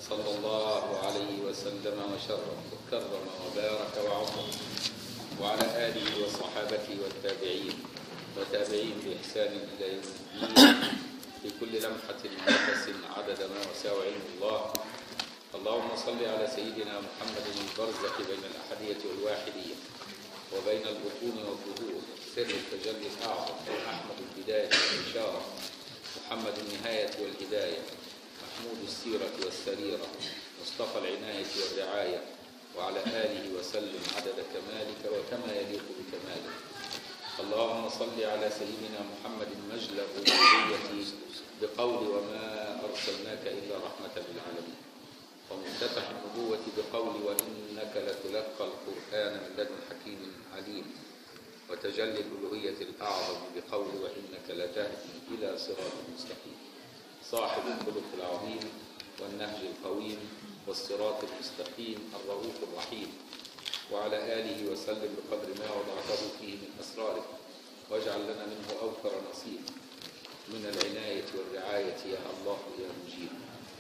صلى الله عليه وسلم وشرف وكرم وبارك وعظم وعلى آله وصحابته والتابعين وتابعين بإحسان إلى يوم الدين في كل لمحة ونفس عدد ما وسع علم الله اللهم صل على سيدنا محمد البرزخ بين الأحدية والواحدية وبين البطون والظهور سر التجلي الأعظم أحمد البداية والإشارة محمد النهاية والهداية محمود السيرة والسريرة مصطفى العناية والرعاية وعلى آله وسلم عدد كمالك وكما يليق بكمالك اللهم صل على سيدنا محمد مجل الربوبية بقول وما أرسلناك إلا رحمة للعالمين ومفتتح النبوة بقول وإنك لتلقى القرآن من لدن حكيم عليم وتجلي الألوهية الأعظم بقول وإنك لتهدي إلى صراط مستقيم صاحب الخلق العظيم والنهج القويم والصراط المستقيم الرؤوف الرحيم وعلى آله وسلم بقدر ما وضعته فيه من أسرارك واجعل لنا منه أوفر نصيب من العناية والرعاية يا الله يا مجيب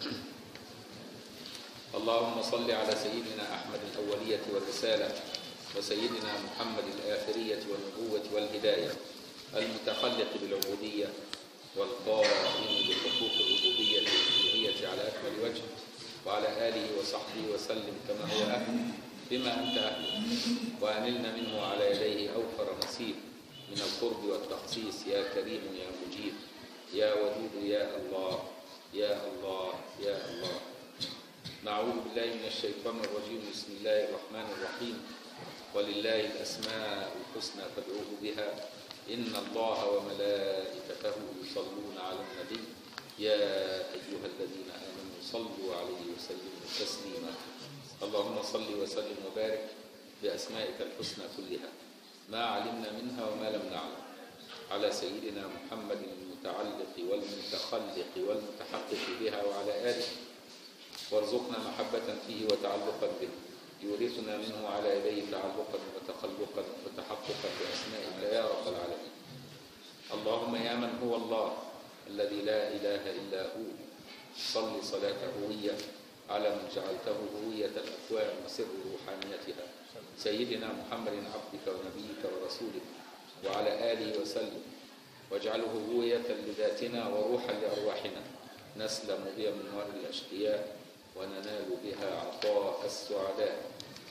اللهم صل على سيدنا أحمد الأولية والرسالة وسيدنا محمد الآخرية والنبوة والهداية المتخلق بالعبودية والقائم بحقوق الربوبية والألوهية على أكمل وجه وعلى آله وصحبه وسلم كما هو أهل بما أنت أهله وأنلنا منه على يديه أوفر نصيب من القرب والتخصيص يا كريم يا مجيب يا ودود يا الله يا الله يا الله نعوذ بالله من الشيطان الرجيم بسم الله الرحمن الرحيم ولله الأسماء الحسنى فادعوه بها إن الله وملائكته يصلون على النبي يا أيها الذين آمنوا صلوا عليه وسلموا تسليما اللهم صل وسلم وبارك بأسمائك الحسنى كلها ما علمنا منها وما لم نعلم على سيدنا محمد المتعلق والمتخلق والمتحقق بها وعلى آله وارزقنا محبة فيه وتعلقا به يورثنا منه على يديه تعلقا وتخلقا وتحققا بأسمائك يا رب العالمين اللهم يا من هو الله الذي لا إله إلا هو صل صلاة هوية على من جعلته هوية الأكوان وسر روحانيتها سيدنا محمد عبدك ونبيك ورسولك وعلى آله وسلم واجعله هوية لذاتنا وروحا لأرواحنا نسلم بها من نار الأشقياء وننال بها عطاء السعداء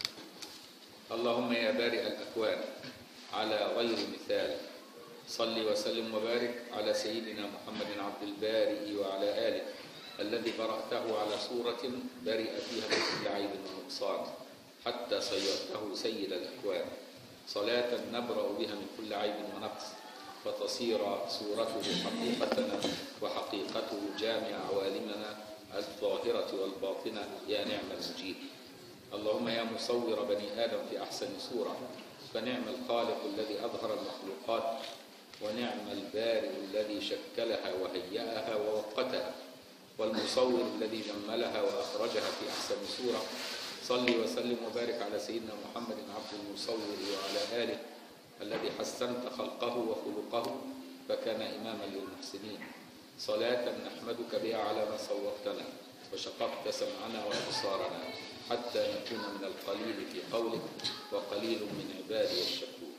اللهم يا بارئ الأكوان على غير مثال صل وسلم وبارك على سيدنا محمد عبد البارئ وعلى آله الذي برأته على صورة برئ فيها من كل عيب ونقصان حتى صيرته سيد الأكوان صلاة نبرأ بها من كل عيب ونقص فتصير صورته حقيقتنا وحقيقته جامع عوالمنا الظاهرة والباطنة يا نعم المجيب اللهم يا مصور بني آدم في أحسن صورة فنعم الخالق الذي أظهر المخلوقات ونعم البارئ الذي شكلها وهيأها ووقتها والمصور الذي جملها وأخرجها في أحسن صورة صل وسلم وبارك على سيدنا محمد عبد المصور وعلى آله الذي حسنت خلقه وخلقه فكان إماما للمحسنين صلاة نحمدك بها على ما صورتنا وشققت سمعنا وأبصارنا حتى نكون من القليل في قولك وقليل من عبادي الشكور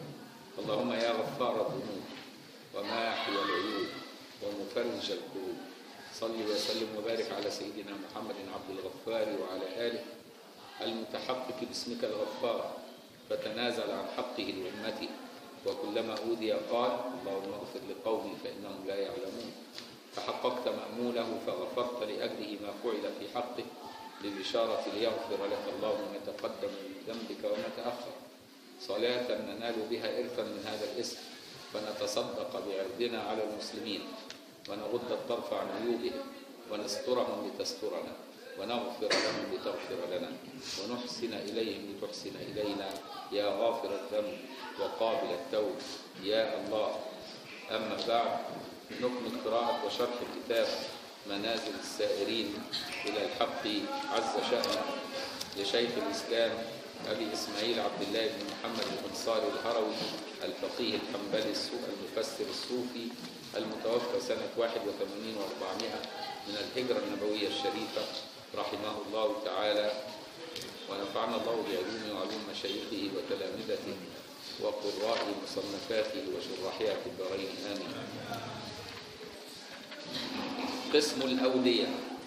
اللهم يا غفار الذنوب وماحي العيوب ومفرج الكروب صل وسلم وبارك على سيدنا محمد عبد الغفار وعلى آله المتحقق باسمك الغفار فتنازل عن حقه لأمته وكلما أوذي قال اللهم اغفر لقومي فإنهم لا يعلمون فحققت مأموله فغفرت لأجله ما فعل في حقه للإشارة ليغفر لك الله ما تقدم من ذنبك وما تأخر صلاة ننال بها إرثا من هذا الاسم فنتصدق بعرضنا على المسلمين ونغض الطرف عن عيوبهم ونسترهم لتسترنا ونغفر لهم لتغفر لنا ونحسن إليهم لتحسن إلينا يا غافر الذنب وقابل التوب يا الله أما بعد نكمل قراءة وشرح كتاب منازل السائرين إلى الحق عز شأنه لشيخ الإسلام أبي إسماعيل عبد الله بن محمد الأنصاري الهروي الفقيه الحنبلي المفسر الصوفي المتوفى سنة 81 و400 من الهجرة النبوية الشريفة رحمه الله تعالى ونفعنا الله بعلومه وعلوم مشايخه وتلامذته وقراء مصنفاته وشراحها في الدارين آمين قسم الأودية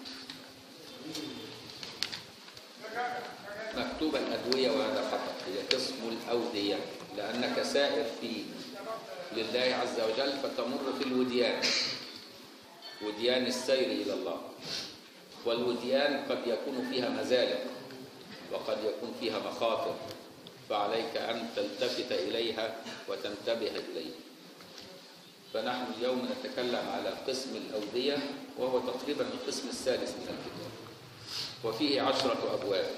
مكتوب الأدوية وهذا خطأ هي قسم الأودية لأنك سائر في لله عز وجل فتمر في الوديان وديان السير إلى الله والوديان قد يكون فيها مزالق وقد يكون فيها مخاطر فعليك أن تلتفت إليها وتنتبه إليها فنحن اليوم نتكلم على قسم الأودية وهو تقريبا القسم السادس من الكتاب وفيه عشرة أبواب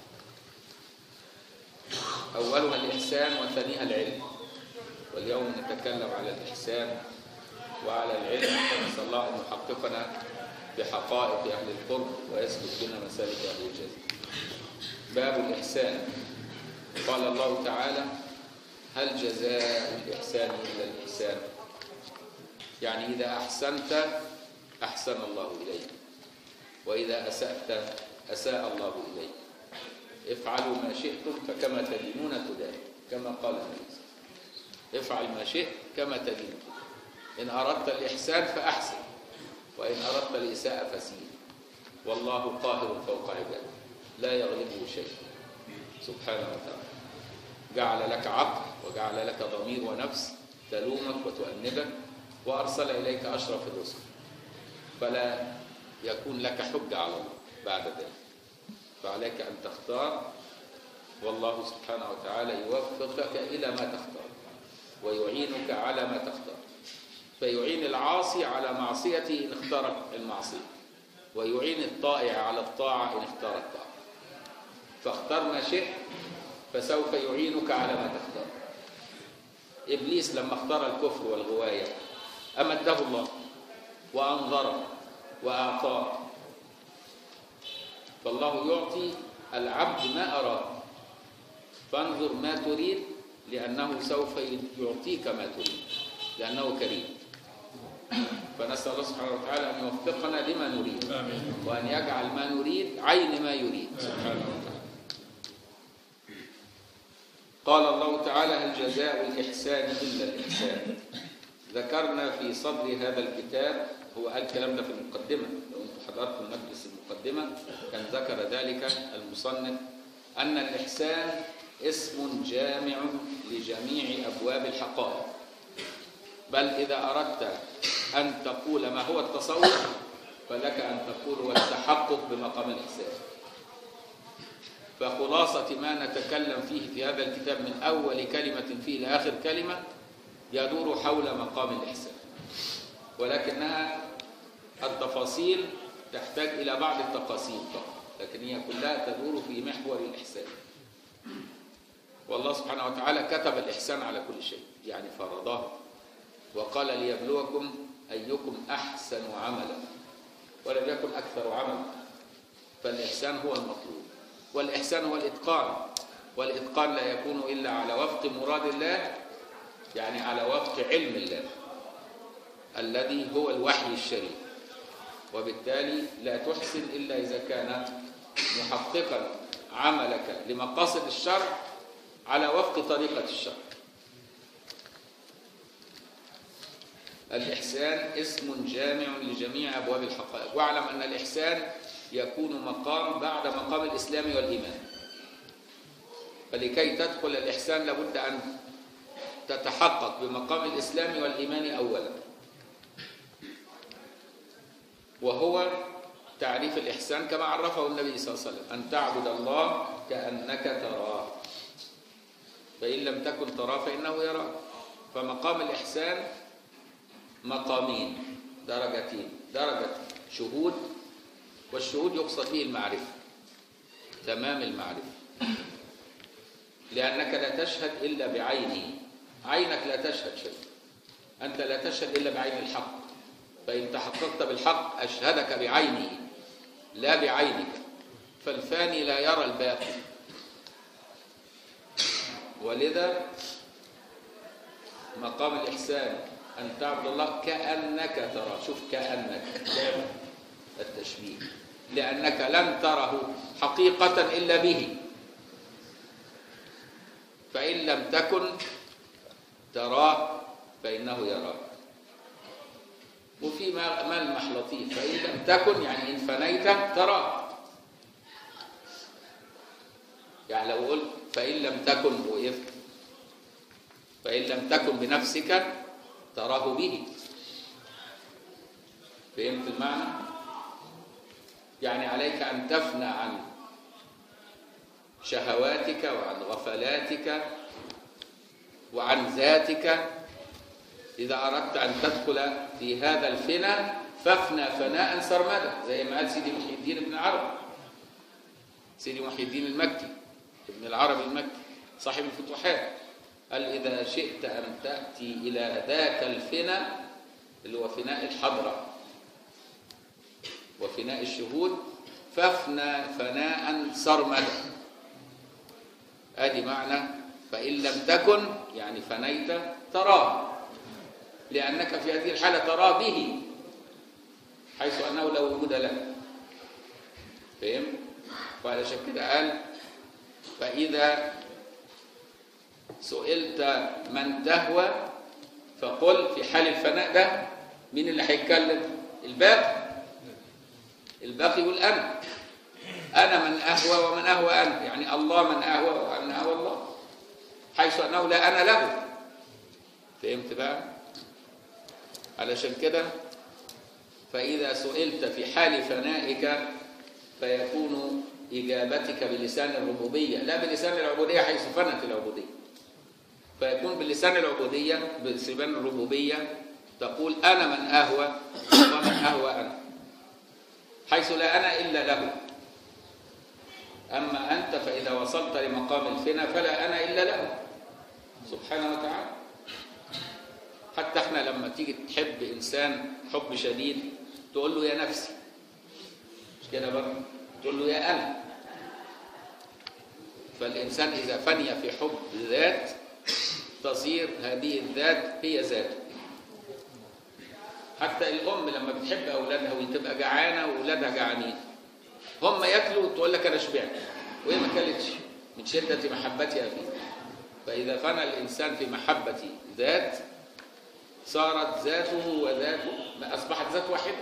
أولها الإحسان وثانيها العلم واليوم نتكلم على الإحسان وعلى العلم نسأل الله أن يحققنا بحقائق أهل القرب ويسلك بنا مسالك أهل الجزاء باب الإحسان قال الله تعالى هل جزاء الإحسان إلا الإحسان يعني إذا أحسنت أحسن الله إليك وإذا أسأت أساء الله إليك افعلوا ما شئتم فكما تدينون تدان كما قال النبي افعل ما شئت كما تدين إن أردت الإحسان فأحسن وإن أردت الإساءة فسيء والله قاهر فوق عباده لا يغلبه شيء سبحانه وتعالى جعل لك عقل وجعل لك ضمير ونفس تلومك وتؤنبك وأرسل إليك أشرف الرسل فلا يكون لك حجة على الله بعد ذلك فعليك أن تختار والله سبحانه وتعالى يوفقك إلى ما تختار ويعينك على ما تختار فيعين العاصي على معصيته إن اختار المعصية ويعين الطائع على الطاعة إن اختار الطاعة فاختر ما شئت فسوف يعينك على ما تختار إبليس لما اختار الكفر والغواية أمده الله وأنظره وأعطاه فالله يعطي العبد ما أراد فانظر ما تريد لأنه سوف يعطيك ما تريد لأنه كريم فنسأل الله سبحانه وتعالى أن يوفقنا لما نريد آمين وأن يجعل ما نريد عين ما يريد سبحانه وتعالى قال الله تعالى هل جزاء الإحسان إلا الإحسان ذكرنا في صدر هذا الكتاب هو قال الكلام ده في المقدمة لو انتم حضرتم مجلس المقدمة كان ذكر ذلك المصنف أن الإحسان اسم جامع لجميع أبواب الحقائق بل إذا أردت أن تقول ما هو التصوف فلك أن تقول والتحقق بمقام الإحسان فخلاصة ما نتكلم فيه في هذا الكتاب من أول كلمة فيه إلى آخر كلمة يدور حول مقام الإحسان ولكنها التفاصيل تحتاج إلى بعض التقاسيم فقط لكن هي كلها تدور في محور الإحسان والله سبحانه وتعالى كتب الإحسان على كل شيء يعني فرضه وقال ليبلوكم أيكم أحسن عملا ولم يكن أكثر عملا فالإحسان هو المطلوب والإحسان هو الإتقان والإتقان لا يكون إلا على وفق مراد الله يعني على وفق علم الله الذي هو الوحي الشريف وبالتالي لا تحسن إلا إذا كان محققا عملك لمقاصد الشرع على وفق طريقة الشرع الإحسان اسم جامع لجميع أبواب الحقائق واعلم أن الإحسان يكون مقام بعد مقام الإسلام والإيمان فلكي تدخل الإحسان لابد أن تتحقق بمقام الإسلام والإيمان أولا وهو تعريف الإحسان كما عرفه النبي صلى الله عليه وسلم أن تعبد الله كأنك تراه فإن لم تكن تراه فإنه يراك فمقام الإحسان مقامين درجتين درجة شهود والشهود يقصد به المعرفة تمام المعرفة لأنك لا تشهد إلا بعينه عينك لا تشهد شيء أنت لا تشهد إلا بعين الحق فإن تحققت بالحق أشهدك بعينه لا بعينك فالفاني لا يرى الباقي ولذا مقام الإحسان أن تعبد الله كأنك ترى شوف كأنك دائما التشبيه لأنك لن تره حقيقة إلا به فإن لم تكن تراه فإنه يراك وفي ملمح لطيف فإن لم تكن يعني إن فنيت تراه يعني لو قلت فإن لم تكن وقفت فإن لم تكن بنفسك تراه به فهمت المعنى؟ يعني عليك أن تفنى عن شهواتك وعن غفلاتك وعن ذاتك إذا أردت أن تدخل في هذا الفنى فافنى فناء سرمدا زي ما قال سيدي محي الدين ابن العربي سيدي محي الدين المكي ابن العربي المكي صاحب الفتوحات قال إذا شئت أن تأتي إلى ذاك الفنى اللي هو فناء الحضرة وفناء الشهود فافنى فناء سرمدا ادي معنى فان لم تكن يعني فنيت تراه لانك في هذه الحاله تراه به حيث انه لا وجود له فهم فعلشان كده قال فاذا سئلت من تهوى فقل في حال الفناء ده مين اللي هيتكلم الباقي الباقي يقول انا انا من اهوى ومن اهوى انا يعني الله من اهوى وانا اهوى الله حيث انه لا انا له فهمت بقى علشان كده فاذا سئلت في حال فنائك فيكون اجابتك بلسان الربوبيه لا بلسان العبوديه حيث فنت العبوديه فيكون بلسان العبوديه بلسان الربوبيه تقول انا من اهوى ومن اهوى انا حيث لا انا الا له أما أنت فإذا وصلت لمقام الفنا فلا أنا إلا له سبحانه وتعالى حتى احنا لما تيجي تحب إنسان حب شديد تقول له يا نفسي مش كده برضه تقول له يا أنا فالإنسان إذا فني في حب ذات تصير هذه الذات هي ذاته حتى الأم لما بتحب أولادها وتبقى جعانة وأولادها جعانين هم ياكلوا تقول لك انا شبعت وهي ما كلتش من شده محبتها فيه فاذا فنى الانسان في محبه ذات صارت ذاته وذاته اصبحت ذات واحده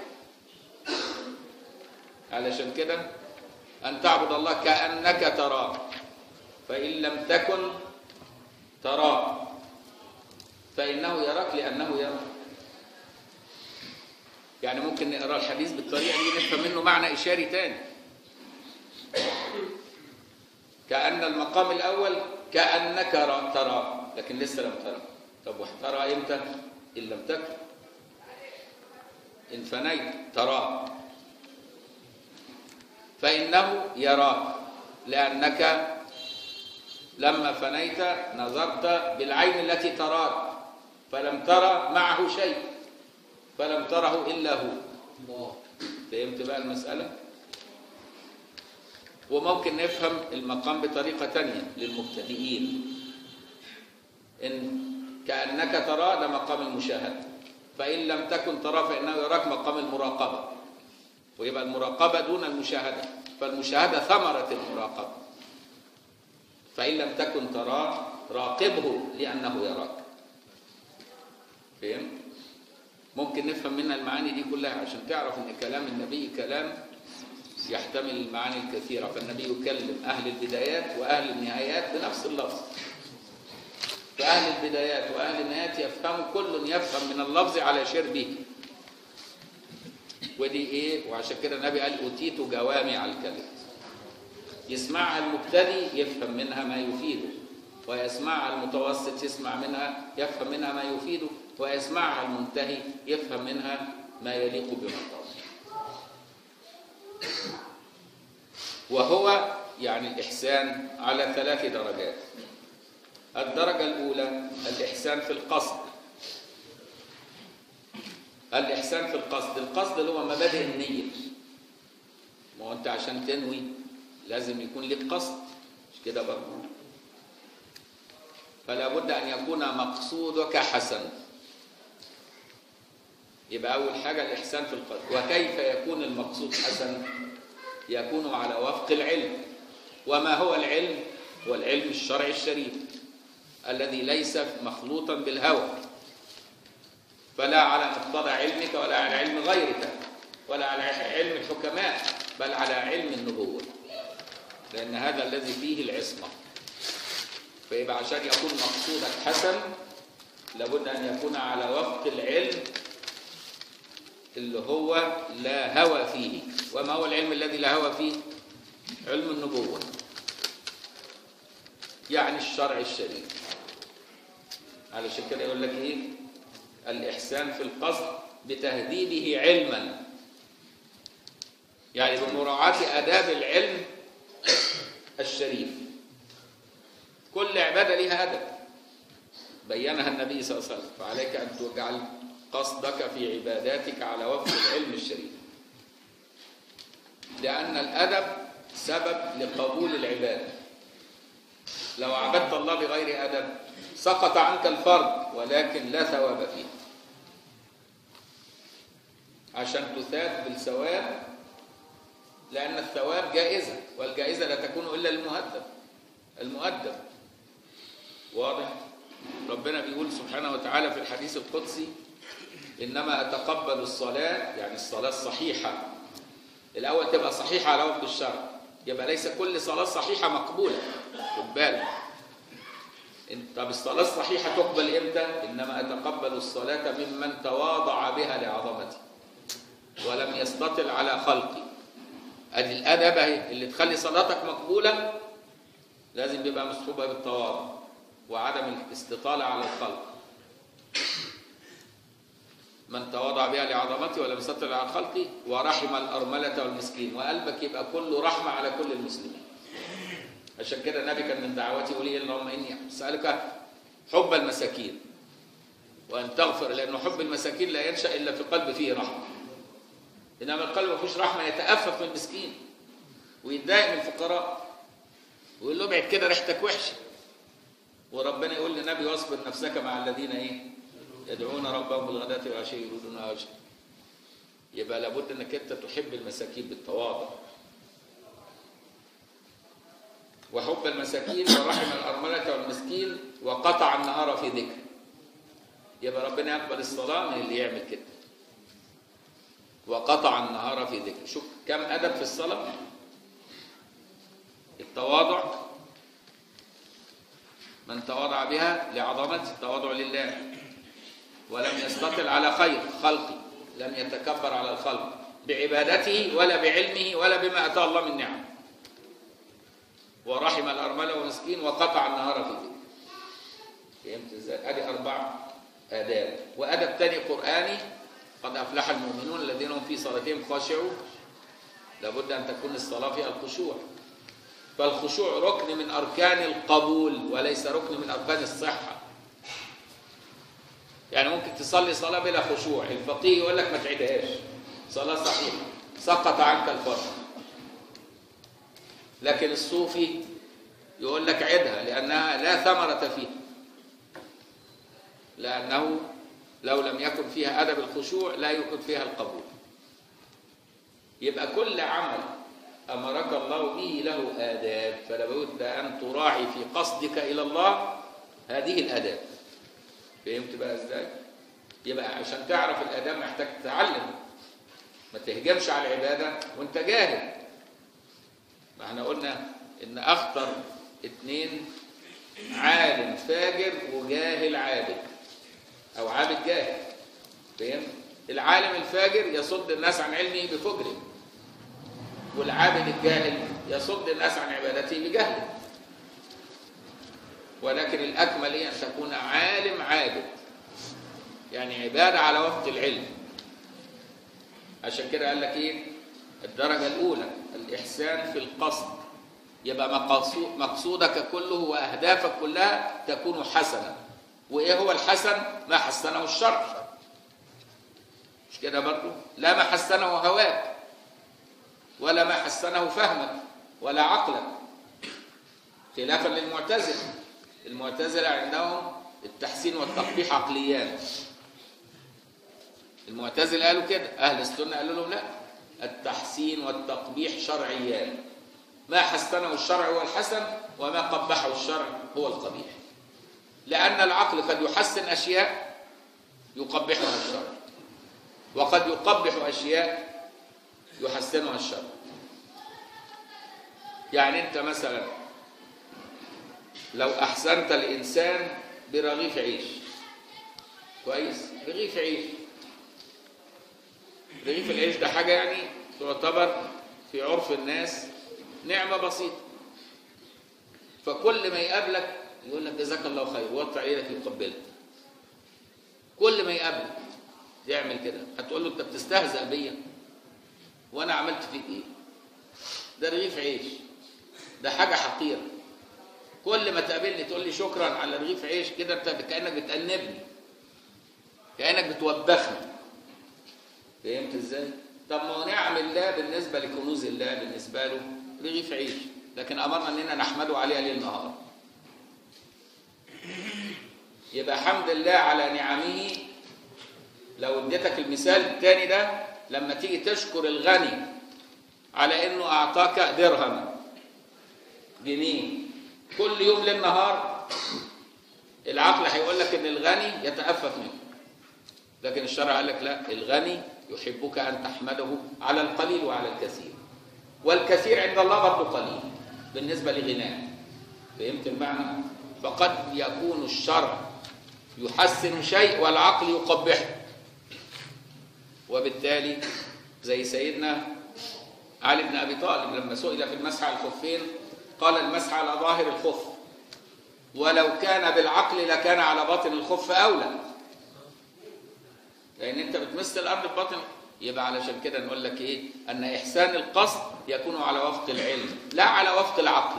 علشان كده ان تعبد الله كانك تراه فان لم تكن تراه فانه يراك لانه يراك يعني ممكن نقرا الحديث بالطريقه دي نفهم منه معنى اشاري تاني كأن المقام الأول كأنك ترى لكن لسه لم ترى طب وهترى إمتى؟ إن لم تكن إن فنيت تراه فإنه يراك لأنك لما فنيت نظرت بالعين التي تراك فلم ترى معه شيء فلم تره إلا هو فهمت بقى المسألة؟ وممكن نفهم المقام بطريقة تانية للمبتدئين إن كأنك ترى ده مقام المشاهدة فإن لم تكن ترى فإنه يراك مقام المراقبة ويبقى المراقبة دون المشاهدة فالمشاهدة ثمرة المراقبة فإن لم تكن تراه راقبه لأنه يراك فهم؟ ممكن نفهم منها المعاني دي كلها عشان تعرف ان كلام النبي كلام يحتمل المعاني الكثيرة فالنبي يكلم أهل البدايات وأهل النهايات بنفس اللفظ فأهل البدايات وأهل النهايات يفهم كل يفهم من اللفظ على شربه ودي إيه وعشان كده النبي قال أوتيت جوامع الكلم يسمعها المبتدئ يفهم منها ما يفيده ويسمعها المتوسط يسمع منها يفهم منها ما يفيده ويسمعها المنتهي يفهم منها ما يليق بمقامه وهو يعني الإحسان على ثلاث درجات الدرجة الأولى الإحسان في القصد الإحسان في القصد القصد اللي هو مبادئ النية ما هو أنت عشان تنوي لازم يكون لك قصد مش كده برضه فلا بد أن يكون مقصودك حسن يبقى أول حاجة الإحسان في القصد وكيف يكون المقصود حسن يكون على وفق العلم وما هو العلم هو العلم الشرعي الشريف الذي ليس مخلوطا بالهوى فلا على مقتضى علمك ولا على علم غيرك ولا على علم الحكماء بل على علم النبوة لأن هذا الذي فيه العصمة فيبقى عشان يكون مقصودك حسن لابد أن يكون على وفق العلم اللي هو لا هوى فيه وما هو العلم الذي لا هوى فيه علم النبوة يعني الشرع الشريف علشان كده يقول لك ايه الإحسان في القصد بتهذيبه علما يعني بمراعاة آداب العلم الشريف كل عبادة لها أدب بينها النبي صلى الله عليه وسلم فعليك أن تجعل قصدك في عباداتك على وفق العلم الشريف لأن الأدب سبب لقبول العبادة لو عبدت الله بغير أدب سقط عنك الفرض ولكن لا ثواب فيه عشان تثاب بالثواب لأن الثواب جائزة والجائزة لا تكون إلا للمهذب المؤدب واضح ربنا بيقول سبحانه وتعالى في الحديث القدسي إنما أتقبل الصلاة يعني الصلاة الصحيحة الأول تبقى صحيحة على وفق الشرع يبقى ليس كل صلاة صحيحة مقبولة خد بالك طب الصلاة الصحيحة تقبل إمتى؟ إنما أتقبل الصلاة ممن تواضع بها لعظمتي ولم يستطل على خلقي ادي الادب اهي اللي تخلي صلاتك مقبوله لازم يبقى مصحوبه بالتواضع وعدم الاستطاله على الخلق من تواضع بها لعظمتي ولم يستطل على خلقي ورحم الارمله والمسكين وقلبك يبقى كله رحمه على كل المسلمين عشان كده النبي كان من دعواتي يقول اللهم اني اسالك حب المساكين وان تغفر لانه حب المساكين لا ينشا الا في قلب فيه رحمه انما القلب ما فيهوش رحمه يتأفف من المسكين ويتضايق من الفقراء ويقول له ابعد كده ريحتك وحشه وربنا يقول للنبي واصبر نفسك مع الذين ايه يدعون ربهم بالغداة والعشي يريدون وجهه يبقى لابد انك انت تحب المساكين بالتواضع وحب المساكين ورحم الارمله والمسكين وقطع النهار في ذكر يبقى ربنا يقبل الصلاه من اللي يعمل كده وقطع النهار في ذكر شوف كم أدب في الصلاة التواضع من تواضع بها لعظمة التواضع لله ولم يستطل على خير خلقي لم يتكبر على الخلق بعبادته ولا بعلمه ولا بما أتى الله من نعم ورحم الأرملة والمسكين وقطع النهار في ذكر فهمت ازاي؟ ادي أربع آداب وأدب تاني قرآني قد أفلح المؤمنون الذين هم في صلاتهم خاشعون لابد أن تكون الصلاة فيها الخشوع فالخشوع ركن من أركان القبول وليس ركن من أركان الصحة يعني ممكن تصلي صلاة بلا خشوع الفقيه يقول لك ما تعيدهاش صلاة صحيحة سقط عنك الفرض لكن الصوفي يقول لك عدها لأنها لا ثمرة فيها لأنه لو لم يكن فيها أدب الخشوع لا يكون فيها القبول يبقى كل عمل أمرك الله به له آداب فلا بد أن تراعي في قصدك إلى الله هذه الآداب فهمت بقى إزاي؟ يبقى عشان تعرف الآداب محتاج تتعلم ما تهجمش على العبادة وانت جاهل ما احنا قلنا ان اخطر اتنين عالم فاجر وجاهل عابد او عابد جاهل فاهم العالم الفاجر يصد الناس عن علمه بفجره والعابد الجاهل يصد الناس عن عبادته بجهله ولكن الاكمل ان تكون عالم عابد يعني عباده على وفق العلم عشان كده قال لك ايه الدرجه الاولى الاحسان في القصد يبقى مقصودك كله واهدافك كلها تكون حسنه وايه هو الحسن ما حسنه الشرع مش كده برضه لا ما حسنه هواك ولا ما حسنه فهمك ولا عقلك خلافا للمعتزله المعتزله عندهم التحسين والتقبيح عقليان المعتزله قالوا كده اهل السنه قالوا لهم لا التحسين والتقبيح شرعيان ما حسنه الشرع هو الحسن وما قبحه الشرع هو القبيح لأن العقل قد يحسن أشياء يقبحها الشرع وقد يقبح أشياء يحسنها الشرع يعني أنت مثلا لو أحسنت الإنسان برغيف عيش كويس رغيف عيش رغيف العيش ده حاجة يعني تعتبر في عرف الناس نعمة بسيطة فكل ما يقابلك يقول لك جزاك الله خير ووطي عينك يقبلك كل ما يقابلك يعمل كده هتقول له انت بتستهزأ بيا وانا عملت فيك ايه ده رغيف عيش ده حاجة حقيرة كل ما تقابلني تقول لي شكرا على رغيف عيش كده انت كأنك بتأنبني كأنك بتوبخني فهمت ازاي؟ طب ما هو نعم الله بالنسبة لكنوز الله بالنسبة له رغيف عيش لكن أمرنا أننا نحمده عليها ليل نهار يبقى حمد الله على نعمه لو اديتك المثال الثاني ده لما تيجي تشكر الغني على انه اعطاك درهم جنيه كل يوم للنهار العقل هيقول لك ان الغني يتأفف منك لكن الشرع قال لك لا الغني يحبك ان تحمده على القليل وعلى الكثير والكثير عند الله برضه قليل بالنسبه لغناه فهمت المعنى فقد يكون الشرع يحسن شيء والعقل يقبحه وبالتالي زي سيدنا علي بن ابي طالب لما سئل في المسح على الخفين قال المسح على ظاهر الخف ولو كان بالعقل لكان على باطن الخف اولى لان انت بتمس الارض بباطن يبقى علشان كده نقول لك ايه ان احسان القصد يكون على وفق العلم لا على وفق العقل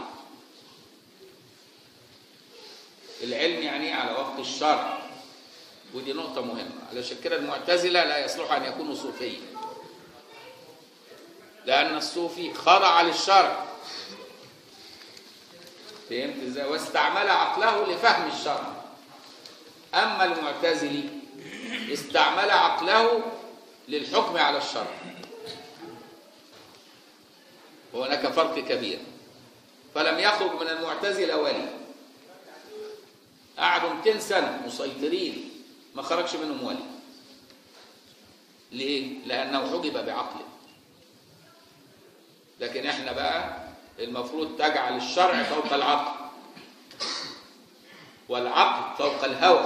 العلم يعني ايه على وفق الشرع ودي نقطة مهمة علشان كده المعتزلة لا يصلح أن يكونوا صوفيا لأن الصوفي خضع للشرع فهمت ازاي واستعمل عقله لفهم الشرع أما المعتزلي استعمل عقله للحكم على الشرع وهناك فرق كبير فلم يخرج من المعتزلة ولي قعدوا 200 سنة مسيطرين ما خرجش منهم ولي ليه؟ لأنه حجب بعقله لكن احنا بقى المفروض تجعل الشرع فوق العقل والعقل فوق الهوى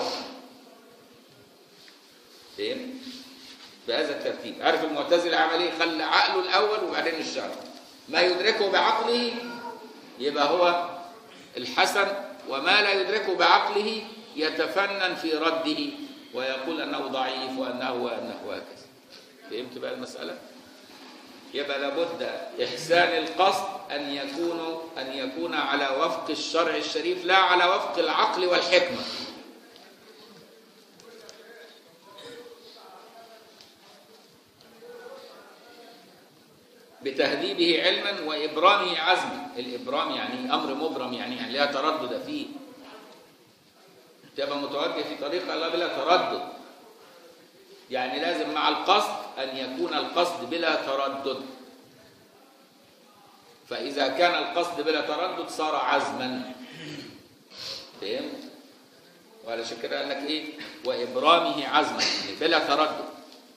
فهم؟ بهذا الترتيب عارف المعتزلة عمل ايه؟ خلى عقله الأول وبعدين الشرع ما يدركه بعقله يبقى هو الحسن وما لا يدركه بعقله يتفنن في رده ويقول انه ضعيف وانه وانه وهكذا فهمت بقى المساله يبقى لابد احسان القصد ان يكون ان يكون على وفق الشرع الشريف لا على وفق العقل والحكمه بتهذيبه علما وابرامه عزما الابرام يعني امر مبرم يعني لا تردد فيه تبقى متوجه في طريق الله بلا تردد يعني لازم مع القصد ان يكون القصد بلا تردد فاذا كان القصد بلا تردد صار عزما فهمت وعلشان كده قال لك ايه وابرامه عزما يعني بلا تردد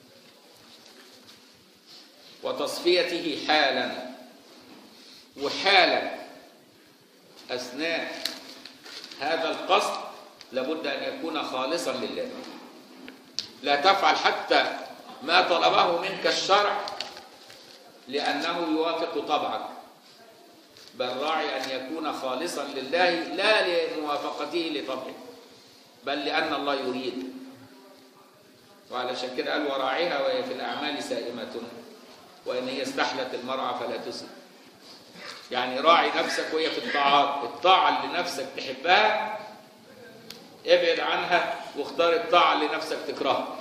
وتصفيته حالا وحالا اثناء هذا القصد لابد ان يكون خالصا لله لا تفعل حتى ما طلبه منك الشرع لانه يوافق طبعك بل راعي ان يكون خالصا لله لا لموافقته لطبعه بل لان الله يريد وعلشان كده قال وراعيها وهي في الاعمال سائمه وإن هي استحلت المرعى فلا تسلم يعني راعي نفسك وهي في الطاعات الطاعة اللي نفسك تحبها ابعد عنها واختار الطاعة اللي نفسك تكرهها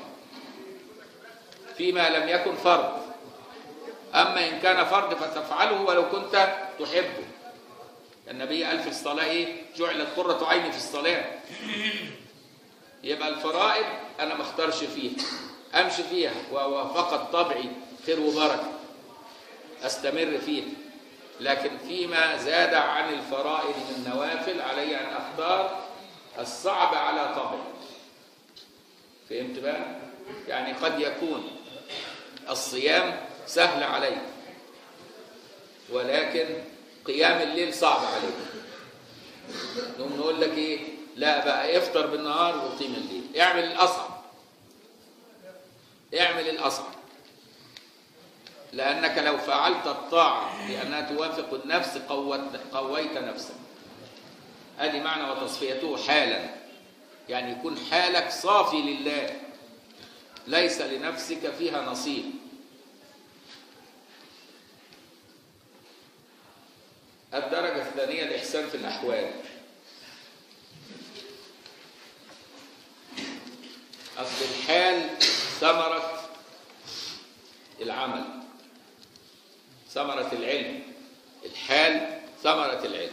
فيما لم يكن فرض أما إن كان فرض فتفعله ولو كنت تحبه النبي قال في الصلاة إيه جعلت قرة عيني في الصلاة يبقى الفرائض أنا ما اختارش فيها أمشي فيها وفقط طبعي خير وبركة استمر فيه لكن فيما زاد عن الفرائض من نوافل علي ان اختار الصعب على طبعي فهمت بقى يعني قد يكون الصيام سهل علي ولكن قيام الليل صعب عليك نقوم نقول لك ايه لا بقى افطر بالنهار وقيم الليل اعمل الاصعب اعمل الاصعب لانك لو فعلت الطاعه لانها توافق النفس قوت قويت نفسك ادي معنى وتصفيته حالا يعني يكون حالك صافي لله ليس لنفسك فيها نصيب الدرجة الثانية الإحسان في الأحوال أصل الحال ثمرة العمل ثمرة العلم الحال ثمرة العلم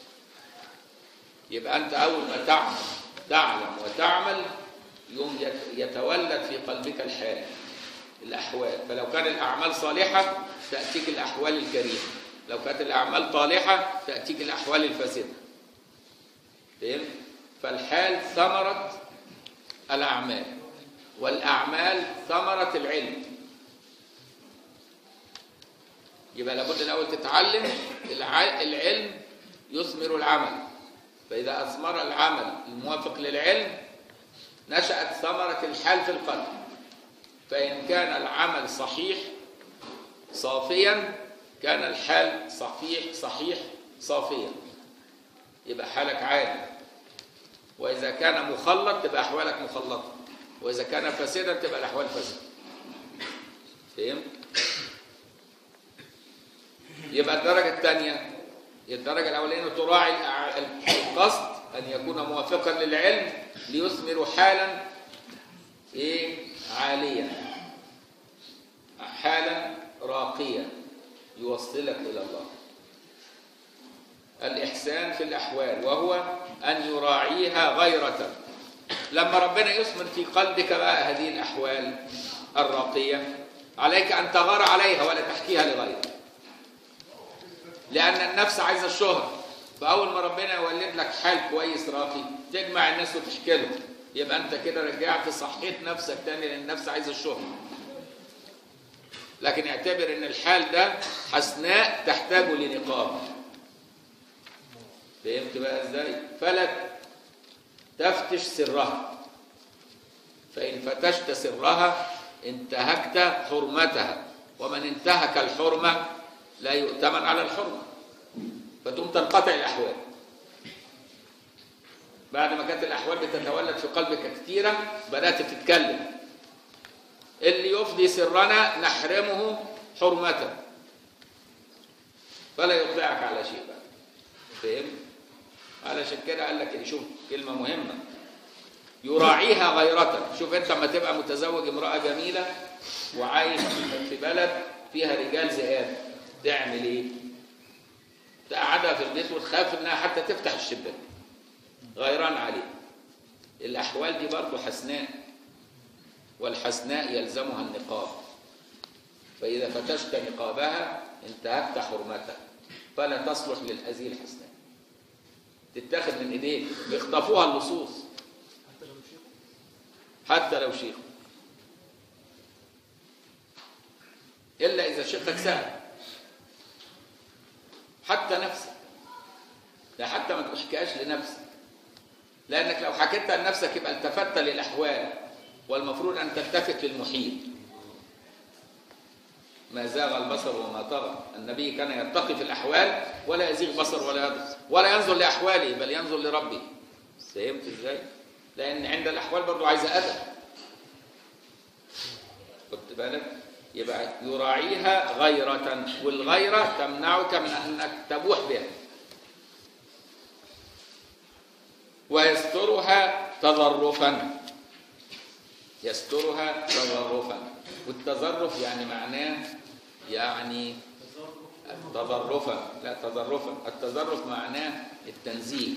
يبقى أنت أول ما تعمل تعلم وتعمل يوم يتولد في قلبك الحال الأحوال فلو كان الأعمال صالحة تأتيك الأحوال الكريمة لو كانت الأعمال طالحة تأتيك الأحوال الفاسدة فهمت؟ فالحال ثمرة الأعمال والأعمال ثمرة العلم يبقى لابد الأول تتعلم العلم يثمر العمل فإذا أثمر العمل الموافق للعلم نشأت ثمرة الحال في القلب فإن كان العمل صحيح صافيا كان الحال صحيح صحيح صافيا يبقى حالك عادي وإذا كان مخلط تبقى أحوالك مخلطة وإذا كان فاسدا تبقى الأحوال فاسدة فهمت؟ يبقى الدرجة الثانية الدرجة الأولانية تراعي القصد أن يكون موافقا للعلم ليثمر حالا إيه عاليا حالا راقيا يوصلك إلى الله الإحسان في الأحوال وهو أن يراعيها غيرة لما ربنا يثمر في قلبك بقى هذه الأحوال الراقية عليك أن تغار عليها ولا تحكيها لغيرك لأن النفس عايزة الشهرة فأول ما ربنا يولد لك حال كويس راقي تجمع الناس وتحكي لهم يبقى أنت كده رجعت صحيت نفسك تاني لأن النفس عايزة الشهرة لكن اعتبر ان الحال ده حسناء تحتاج لنقاب فهمت بقى ازاي فلا تفتش سرها فان فتشت سرها انتهكت حرمتها ومن انتهك الحرمه لا يؤتمن على الحرمه فتقوم تنقطع الاحوال بعد ما كانت الاحوال بتتولد في قلبك كثيره بدات تتكلم اللي يفضي سرنا نحرمه حرمته فلا يطلعك على شيء بقى فهم علشان كده قال لك شوف كلمه مهمه يراعيها غيرة شوف انت لما تبقى متزوج امراه جميله وعايش في بلد فيها رجال ذئاب تعمل ايه تقعدها في البيت وتخاف انها حتى تفتح الشباك غيران عليه الاحوال دي برضه حسناء والحسناء يلزمها النقاب فإذا فتشت نقابها انتهكت حرمتها فلا تصلح للهذه الحسناء تتاخذ من ايديك بيخطفوها اللصوص حتى لو شيخ إلا إذا شيختك سهل حتى نفسك لا حتى ما تحكيهاش لنفسك لأنك لو حكيتها لنفسك يبقى التفت للأحوال والمفروض أن تلتفت للمحيط ما زاغ البصر وما طغى النبي كان يرتقي في الأحوال ولا يزيغ بصر ولا يضغ ولا ينظر لأحواله بل ينظر لربه فهمت ازاي؟ لأن عند الأحوال برضو عايزة أدب خدت بالك؟ يبقى يراعيها غيرة والغيرة تمنعك من أنك تبوح بها ويسترها تظرفا يسترها تظرفا والتظرف يعني معناه يعني تظرفا لا تظرفا التظرف معناه التنزيه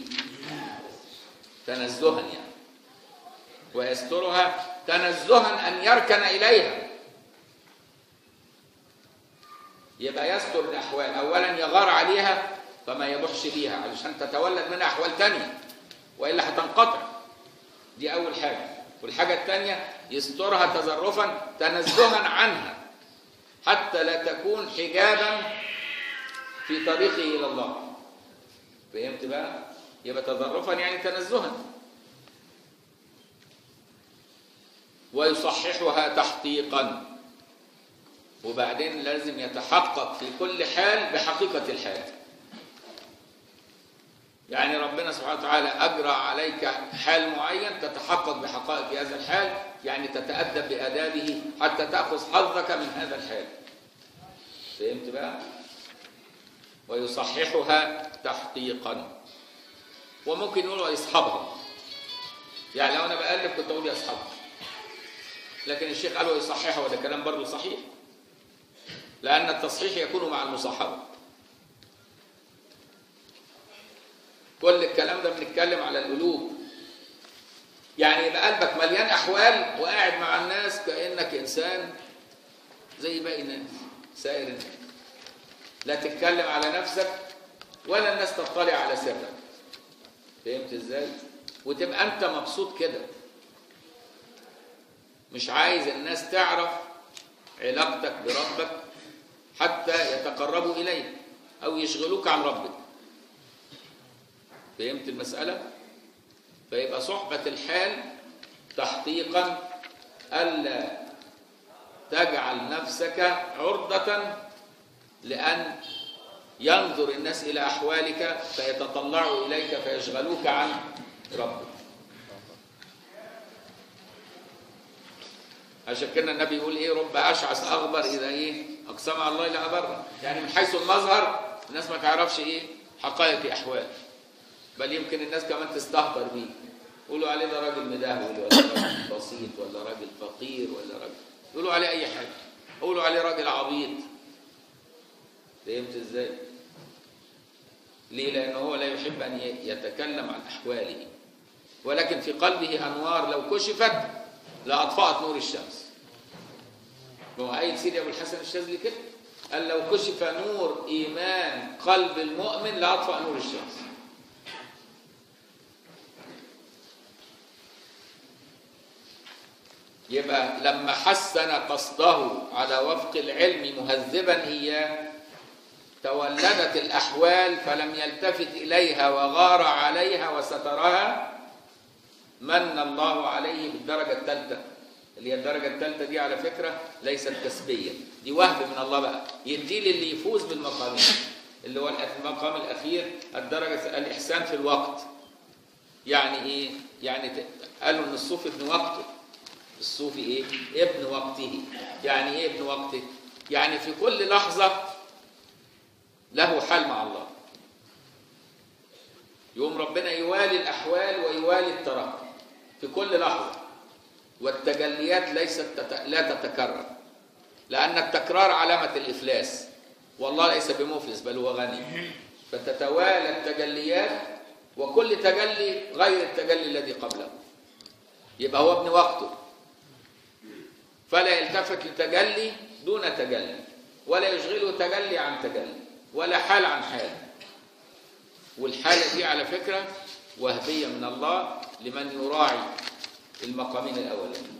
تنزها يعني ويسترها تنزها ان يركن اليها يبقى يستر الاحوال اولا يغار عليها فما يبحش بيها علشان تتولد منها احوال تانية والا هتنقطع دي اول حاجه والحاجه الثانيه يسترها تزرفا تنزها عنها حتى لا تكون حجابا في طريقه الى الله فهمت بقى يبقى تزرفا يعني تنزها ويصححها تحقيقا وبعدين لازم يتحقق في كل حال بحقيقة الحال يعني ربنا سبحانه وتعالى أجرى عليك حال معين تتحقق بحقائق هذا الحال يعني تتأدب بآدابه حتى تأخذ حظك من هذا الحال فهمت بقى؟ ويصححها تحقيقا وممكن يقول ويصحبها يعني لو انا بألف كنت اقول يصحبها لكن الشيخ قال ويصححها وده كلام برضه صحيح لأن التصحيح يكون مع المصاحبة كل الكلام ده بنتكلم على القلوب يعني يبقى قلبك مليان أحوال وقاعد مع الناس كأنك إنسان زي باقي الناس سائر الناس لا تتكلم على نفسك ولا الناس تطلع على سرك فهمت ازاي وتبقى انت مبسوط كده مش عايز الناس تعرف علاقتك بربك حتى يتقربوا اليك او يشغلوك عن ربك فهمت المساله فيبقى صحبه الحال تحقيقا الا تجعل نفسك عرضه لان ينظر الناس الى احوالك فيتطلعوا اليك فيشغلوك عن ربك عشان كده النبي يقول ايه رب اشعث اغبر اذا ايه اقسم على الله لا ابر يعني من حيث المظهر الناس ما تعرفش ايه حقائق احوال بل يمكن الناس كمان تستهتر بيه يقولوا عليه ده راجل مدهول ولا راجل بسيط ولا راجل فقير ولا راجل يقولوا عليه اي حاجه يقولوا عليه راجل عبيط فهمت ازاي ليه لانه هو لا يحب ان يتكلم عن احواله ولكن في قلبه انوار لو كشفت لاطفات نور الشمس هو قايل سيدي ابو الحسن الشاذلي كده قال لو كشف نور ايمان قلب المؤمن لاطفأ نور الشمس يبقى لما حسن قصده على وفق العلم مهذبا اياه تولدت الاحوال فلم يلتفت اليها وغار عليها وسترها من الله عليه بالدرجه الثالثه اللي هي الدرجه الثالثه دي على فكره ليست كسبيه دي وهب من الله بقى يدي للي يفوز بالمقامين اللي هو المقام الاخير الدرجه الاحسان في الوقت يعني ايه يعني قالوا ان الصوفي ابن وقته الصوفي ايه ابن وقته يعني ايه ابن وقته يعني في كل لحظه له حال مع الله يوم ربنا يوالي الأحوال ويوالي الترقي في كل لحظة والتجليات ليست تت... لا تتكرر لأن التكرار علامة الإفلاس والله ليس بمفلس بل هو غني فتتوالى التجليات وكل تجلي غير التجلي الذي قبله يبقى هو ابن وقته فلا يلتفت لتجلي دون تجلي ولا يشغله تجلي عن تجلي ولا حال عن حال والحالة دي على فكرة وهبية من الله لمن يراعي المقامين الأولين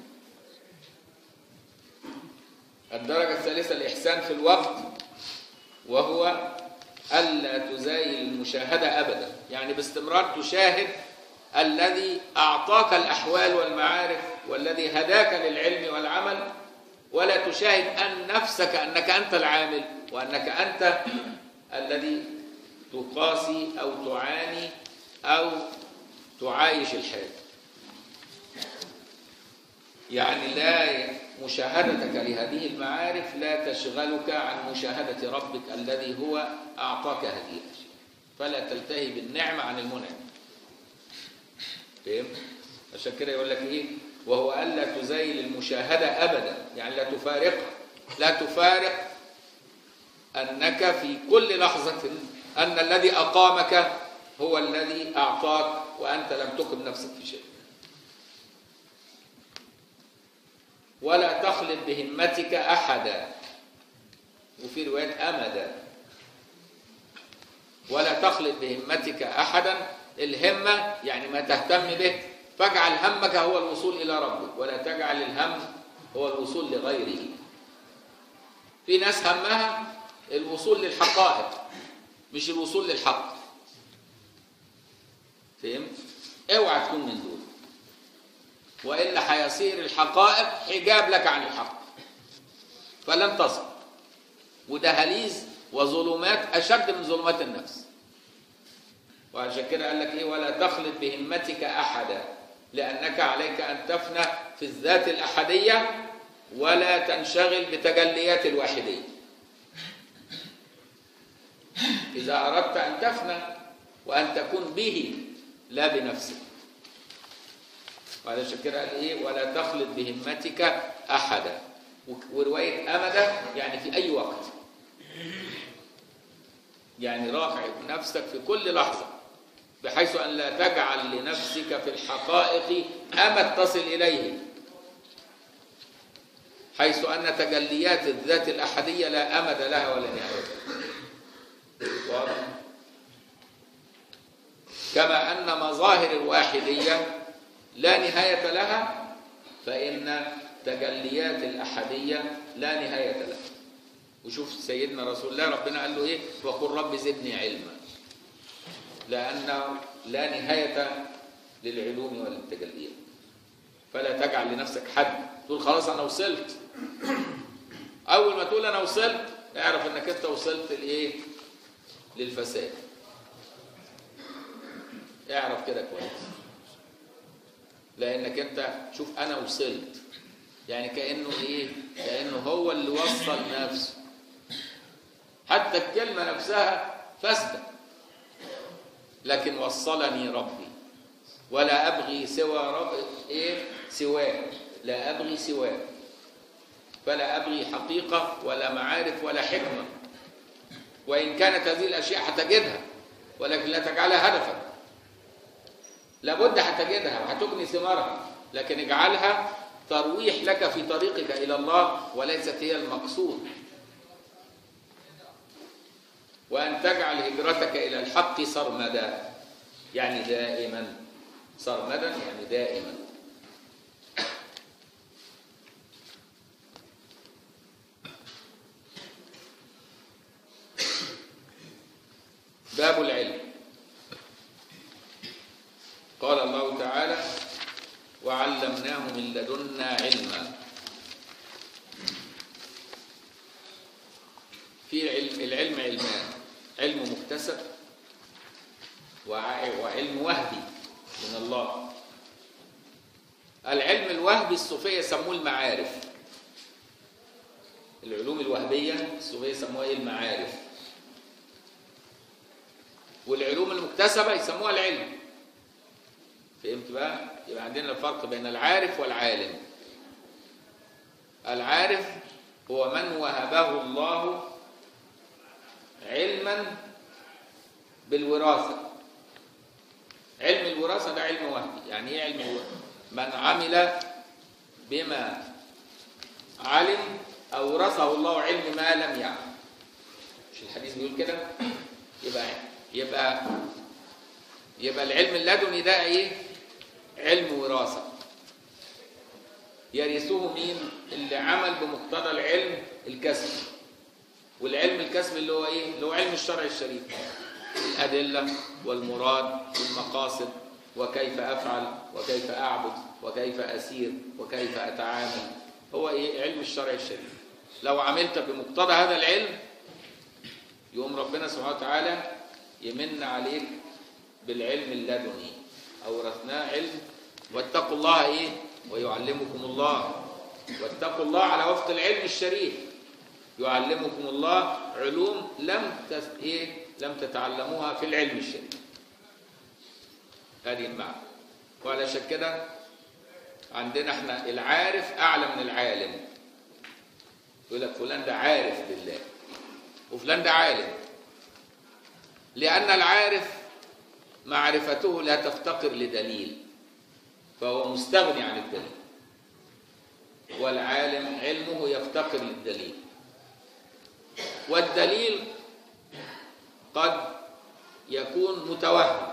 الدرجة الثالثة الإحسان في الوقت وهو ألا تزايل المشاهدة أبدا يعني باستمرار تشاهد الذي أعطاك الأحوال والمعارف والذي هداك للعلم والعمل ولا تشاهد أن نفسك أنك أنت العامل وأنك أنت الذي تقاسي أو تعاني أو تعايش الحال يعني لا مشاهدتك لهذه المعارف لا تشغلك عن مشاهدة ربك الذي هو أعطاك هذه الأشياء فلا تلتهي بالنعمة عن المنعم فهمت؟ عشان كده يقول لك إيه وهو ألا تزايل المشاهدة أبدا يعني لا تفارقها لا تفارق أنك في كل لحظة أن الذي أقامك هو الذي أعطاك وأنت لم تقم نفسك في شيء ولا تخلط بهمتك أحدا وفي رواية أمدا ولا تخلط بهمتك أحدا الهمة يعني ما تهتم به فاجعل همك هو الوصول إلى ربك ولا تجعل الهم هو الوصول لغيره في ناس همها الوصول للحقائق مش الوصول للحق فهمت؟ اوعى تكون من دول والا هيصير الحقائق حجاب لك عن الحق فلن تصل ودهاليز وظلمات اشد من ظلمات النفس وعشان كده قال لك ايه ولا تخلط بهمتك احدا لانك عليك ان تفنى في الذات الاحديه ولا تنشغل بتجليات الواحديه اذا اردت ان تفنى وان تكون به لا بنفسك وعلشان كده قال ايه ولا تخلط بهمتك احدا وروايه امدا يعني في اي وقت يعني راقع نفسك في كل لحظه بحيث ان لا تجعل لنفسك في الحقائق امد تصل اليه حيث ان تجليات الذات الاحديه لا امد لها ولا نهايه واضح كما ان مظاهر الواحديه لا نهايه لها فان تجليات الاحديه لا نهايه لها وشوف سيدنا رسول الله ربنا قال له ايه وقل رب زدني علما لانه لا نهايه للعلوم وللتجليات فلا تجعل لنفسك حد تقول خلاص انا وصلت اول ما تقول انا وصلت اعرف انك انت وصلت لايه للفساد اعرف كده كويس لانك انت شوف انا وصلت يعني كانه ايه كانه هو اللي وصل نفسه حتى الكلمه نفسها فاسده لكن وصلني ربي ولا ابغي سوى رب ايه سواه لا ابغي سواه فلا ابغي حقيقه ولا معارف ولا حكمه وان كانت هذه الاشياء هتجدها ولكن لا تجعلها هدفا لابد هتجدها وهتجني ثمارها لكن اجعلها ترويح لك في طريقك الى الله وليست هي المقصود وان تجعل هجرتك الى الحق سرمدا يعني دائما سرمدا يعني دائما باب العلم قال الله تعالى وعلمناه من لدنا علما في علم العلم علمان علم مكتسب وعلم وهبي من الله العلم الوهبي الصوفيه يسموه المعارف العلوم الوهبيه الصوفيه يسموها ايه المعارف والعلوم المكتسبه يسموها العلم فهمت بقى يبقى عندنا الفرق بين العارف والعالم العارف هو من وهبه الله علما بالوراثه علم الوراثه ده علم وهبي يعني ايه علم الوراثه من عمل بما علم اورثه الله علم ما لم يعلم مش الحديث بيقول كده يبقى يبقى يبقى العلم اللدني ده ايه علم وراثه يرثه مين اللي عمل بمقتضى العلم الكسب والعلم الكسب اللي هو ايه اللي هو علم الشرع الشريف الادله والمراد والمقاصد وكيف افعل وكيف اعبد وكيف اسير وكيف اتعامل هو ايه علم الشرع الشريف لو عملت بمقتضى هذا العلم يقوم ربنا سبحانه وتعالى يمن عليك بالعلم اللدني اورثناه علم واتقوا الله ايه ويعلمكم الله واتقوا الله على وفق العلم الشريف يعلمكم الله علوم لم تس... ايه لم تتعلموها في العلم الشريف هذه المعنى وعلشان كده عندنا احنا العارف اعلى من العالم يقول لك فلان ده عارف بالله وفلان ده عالم لأن العارف معرفته لا تفتقر لدليل فهو مستغني عن الدليل والعالم علمه يفتقر للدليل والدليل قد يكون متوهم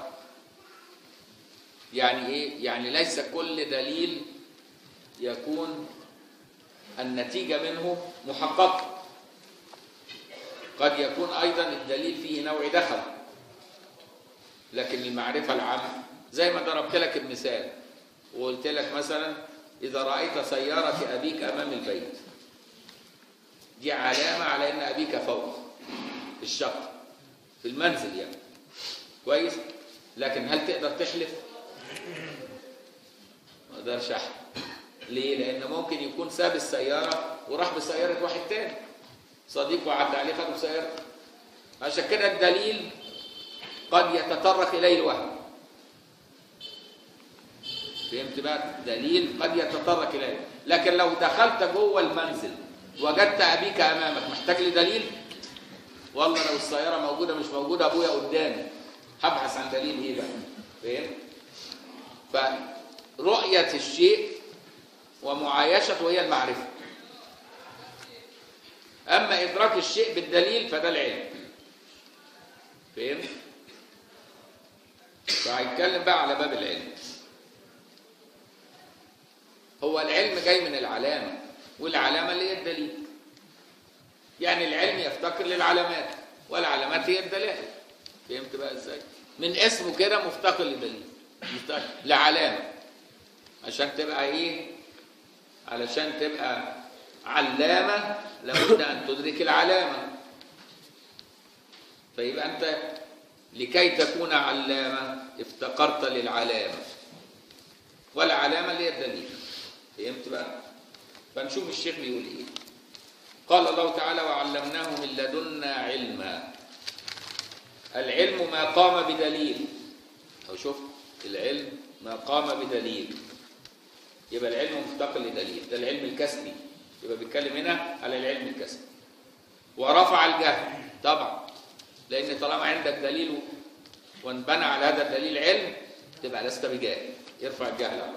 يعني ايه يعني ليس كل دليل يكون النتيجة منه محققة قد يكون أيضا الدليل فيه نوع دخل لكن المعرفة العامة زي ما ضربت لك المثال وقلت لك مثلا إذا رأيت سيارة أبيك أمام البيت دي علامة على أن أبيك فوق في الشقة في المنزل يعني كويس لكن هل تقدر تحلف؟ ما اقدرش احلف ليه؟ لأن ممكن يكون ساب السيارة وراح بسيارة واحد تاني صديقه عدى عليه خده بسيارته عشان كده الدليل قد يتطرق إليه الوهم فهمت بقى دليل قد يتطرق إليه لكن لو دخلت جوه المنزل وجدت أبيك أمامك محتاج لدليل والله لو السيارة موجودة مش موجودة أبويا قدامي هبحث عن دليل إيه بقى فهم فرؤية الشيء ومعايشته هي المعرفة أما إدراك الشيء بالدليل فده العلم فهمت؟ فهيتكلم بقى على باب العلم هو العلم جاي من العلامة والعلامة اللي هي الدليل يعني العلم يفتقر للعلامات والعلامات هي الدلائل فهمت بقى ازاي من اسمه كده مفتقر لدليل مفتقر لعلامة عشان تبقى ايه علشان تبقى علامة لابد أن تدرك العلامة فيبقى أنت لكي تكون علامة افتقرت للعلامة والعلامة اللي هي الدليل فهمت بقى فنشوف الشيخ بيقول ايه قال الله تعالى وعلمناه من لدنا علما العلم ما قام بدليل او شوف العلم ما قام بدليل يبقى العلم مفتقر لدليل ده العلم الكسبي يبقى بيتكلم هنا على العلم الكسبي ورفع الجهل طبعا لان طالما عندك دليل وانبنى على هذا الدليل علم تبقى لست بجاهل يرفع الجهل على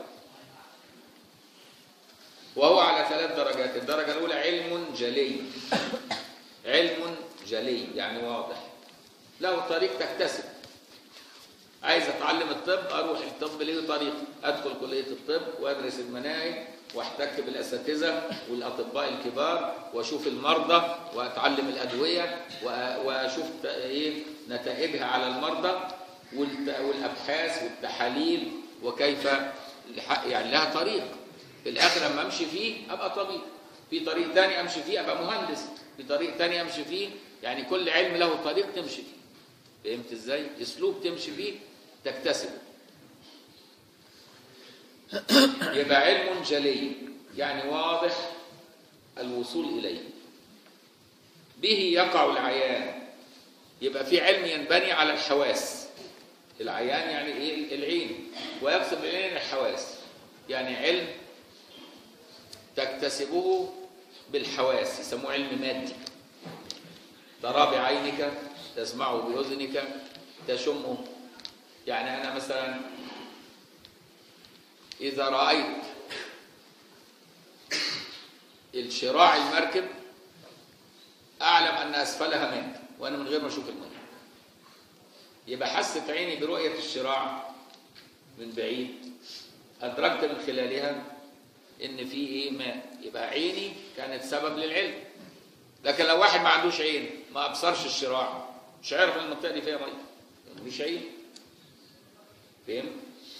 وهو على ثلاث درجات الدرجة الأولى علم جلي علم جلي يعني واضح له طريق تكتسب عايز اتعلم الطب اروح الطب ليه طريق ادخل كليه الطب وادرس المناهج واحتك بالاساتذه والاطباء الكبار واشوف المرضى واتعلم الادويه واشوف ايه نتائجها على المرضى والابحاث والتحاليل وكيف يعني لها طريق في الاخر لما امشي فيه ابقى طبيب في طريق ثاني امشي فيه ابقى مهندس في طريق ثاني امشي فيه يعني كل علم له طريق تمشي فيه فهمت ازاي اسلوب تمشي فيه تكتسبه يبقى علم جلي يعني واضح الوصول اليه به يقع العيان يبقى في علم ينبني على الحواس العيان يعني ايه العين ويقسم العين الحواس يعني علم تكتسبه بالحواس يسموه علم مادي ترى بعينك تسمعه بأذنك تشمه يعني أنا مثلا إذا رأيت الشراع المركب أعلم أن أسفلها ماء وأنا من غير ما أشوف الماء يبقى حست عيني برؤية الشراع من بعيد أدركت من خلالها إن في إيه ماء يبقى عيني كانت سبب للعلم لكن لو واحد ما عندوش عين ما أبصرش الشراع مش عارف ان المنطقه دي فيها ميه مش عين فهم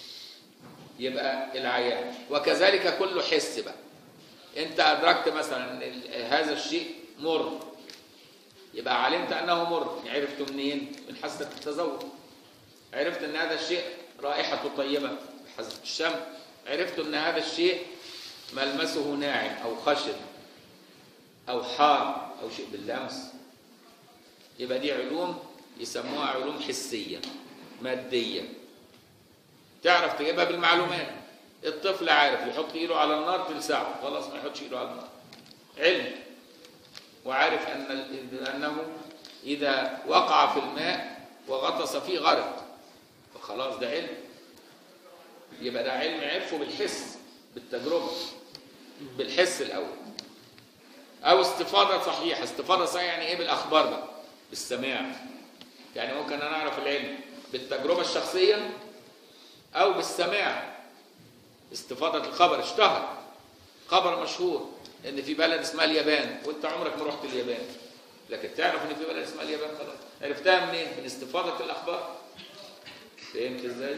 يبقى العيان وكذلك كل حس بقى انت ادركت مثلا هذا الشيء مر يبقى علمت انه مر عرفته منين من حاسه التذوق عرفت ان هذا الشيء رائحته طيبه بحاسه الشم عرفت ان هذا الشيء ملمسه ناعم او خشن او حار او شيء باللمس يبقى دي علوم يسموها علوم حسية مادية تعرف تجيبها بالمعلومات الطفل عارف يحط ايده على النار تلسعه خلاص ما يحطش ايده على النار علم وعارف ان انه اذا وقع في الماء وغطس فيه غرق فخلاص ده علم يبقى ده علم عرفه بالحس بالتجربه بالحس الاول او استفاضه صحيحه استفاضه صحيحه يعني ايه بالاخبار بقى بالسماع يعني ممكن انا اعرف العلم بالتجربه الشخصيه او بالسماع استفاضه الخبر اشتهر خبر مشهور ان في بلد اسمها اليابان وانت عمرك ما رحت اليابان لكن تعرف ان في بلد اسمها اليابان خلاص عرفتها منين من استفاضه الاخبار فهمت ازاي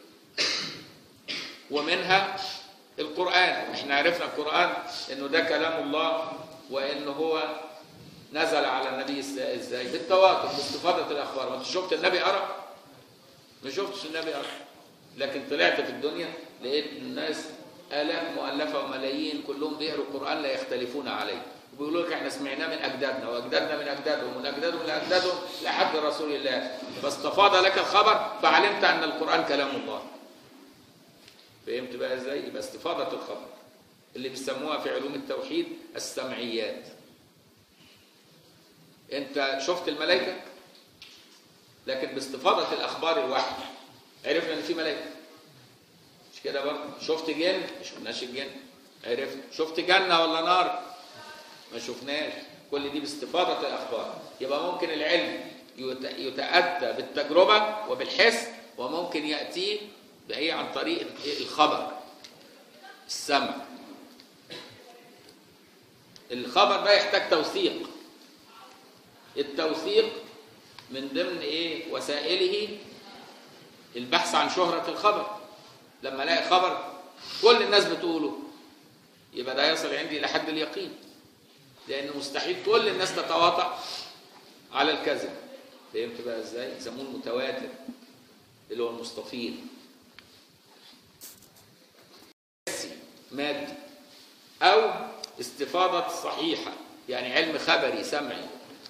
ومنها القرآن احنا عرفنا القرآن انه ده كلام الله وانه هو نزل على النبي ازاي بالتواتر باستفاضة الاخبار ما انت شفت النبي قرأ ما شفتش النبي قرأ لكن طلعت في الدنيا لقيت الناس آلاف مؤلفة وملايين كلهم بيقروا القرآن لا يختلفون عليه وبيقولوا لك احنا سمعناه من اجدادنا واجدادنا من اجدادهم ومن اجدادهم لاجدادهم لحد رسول الله فاستفاض لك الخبر فعلمت ان القرآن كلام الله فهمت بقى ازاي يبقى استفاضة الخبر اللي بيسموها في علوم التوحيد السمعيات انت شفت الملائكة لكن باستفاضة الاخبار الوحي عرفنا ان في ملائكة مش كده برضه شفت جن ما شفناش الجن عرفت شفت جنة ولا نار ما شفناش كل دي باستفاضة الاخبار يبقى ممكن العلم يتأتى بالتجربة وبالحس وممكن يأتي بأي عن طريق الخبر السمع الخبر ده يحتاج توثيق التوثيق من ضمن ايه وسائله البحث عن شهرة الخبر لما الاقي خبر كل الناس بتقوله يبقى ده يصل عندي الى حد اليقين لان مستحيل كل الناس تتواطأ على الكذب فهمت بقى ازاي يسموه المتواتر اللي هو المستفيض مادي او استفاضة صحيحة يعني علم خبري سمعي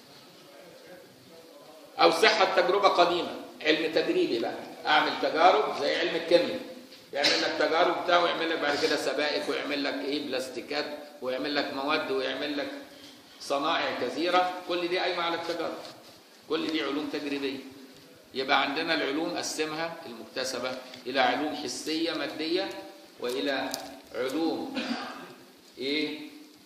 او صحة تجربة قديمة علم تجريبي بقى اعمل تجارب زي علم الكيمياء يعمل لك تجارب بتاعه ويعمل لك بعد كده سبائك ويعمل لك ايه بلاستيكات ويعمل لك مواد ويعمل لك صنائع كثيرة كل دي قايمة على التجارب كل دي علوم تجريبية يبقى عندنا العلوم قسمها المكتسبة إلى علوم حسية مادية وإلى علوم إيه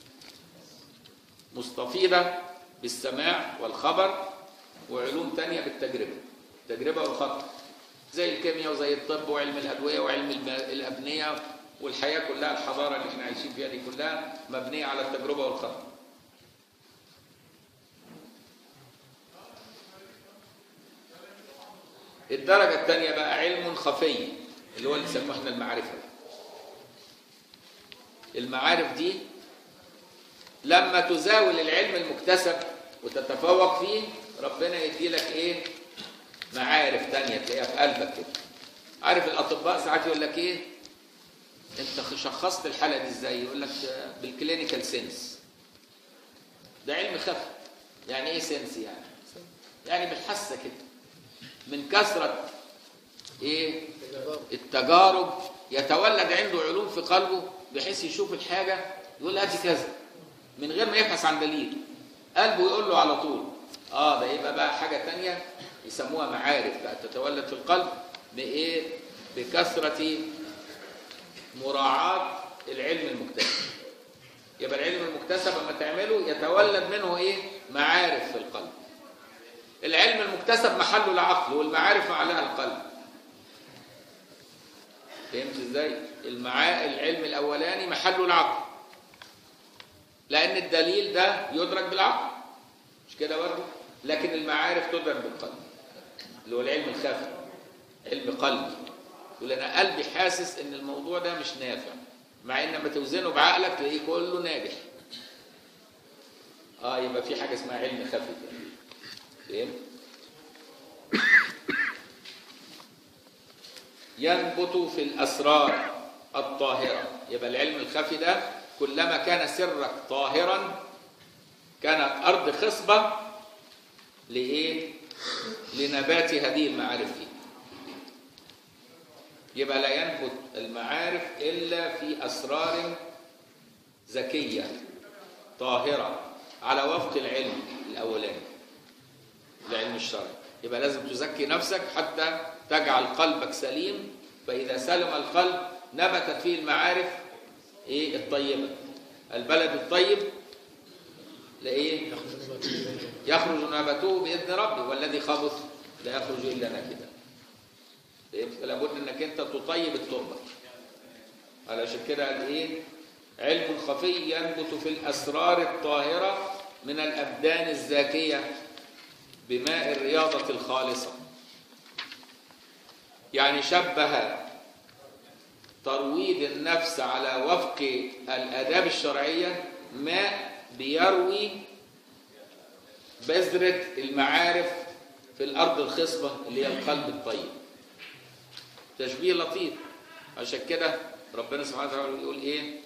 مستفيضة بالسماع والخبر وعلوم تانية بالتجربة التجربة والخطر زي الكيمياء وزي الطب وعلم الأدوية وعلم الأبنية والحياة كلها الحضارة اللي احنا عايشين فيها دي كلها مبنية على التجربة والخطر الدرجة الثانية بقى علم خفي اللي هو اللي يسموه احنا المعرفة المعارف دي لما تزاول العلم المكتسب وتتفوق فيه ربنا يدي لك ايه معارف تانية تلاقيها في قلبك كده عارف الاطباء ساعات يقول لك ايه انت شخصت الحاله دي ازاي يقول لك بالكلينيكال سينس ده علم خفي يعني ايه سينس يعني يعني بالحاسه كده من كثره ايه التجارب يتولد عنده علوم في قلبه بحيث يشوف الحاجه يقول ادي كذا من غير ما يبحث عن دليل قلبه يقول له على طول اه ده يبقى بقى حاجه تانية يسموها معارف بقى تتولد في القلب بايه بكثره مراعاه العلم المكتسب يبقى العلم المكتسب لما تعمله يتولد منه ايه معارف في القلب العلم المكتسب محله العقل والمعارف محلها القلب فهمت ازاي المعا... العلم الاولاني محله العقل لان الدليل ده يدرك بالعقل مش كده برضه لكن المعارف تدرك بالقلب اللي هو العلم الخفي علم قلبي يقول انا قلبي حاسس ان الموضوع ده مش نافع مع ان لما توزنه بعقلك تلاقيه كله ناجح اه يبقى في حاجه اسمها علم خفي فهمت ينبت في الاسرار الطاهره يبقى العلم الخفي ده كلما كان سرك طاهرا كانت ارض خصبه لايه لنبات هذه المعارف فيه يبقى لا ينبت المعارف الا في اسرار ذكيه طاهره على وفق العلم الاولاني العلم الشرعي يبقى لازم تزكي نفسك حتى تجعل قلبك سليم فاذا سلم القلب نبتت فيه المعارف ايه الطيبه البلد الطيب لايه يخرج نباته باذن ربي والذي خبث لا يخرج الا نكدا فلا بد انك انت تطيب التربه علشان كده قال ايه علم خفي ينبت في الاسرار الطاهره من الابدان الزاكيه بماء الرياضه الخالصه يعني شبه ترويض النفس على وفق الآداب الشرعية ماء بيروي بذرة المعارف في الأرض الخصبة اللي هي القلب الطيب تشبيه لطيف عشان كده ربنا سبحانه وتعالى يقول إيه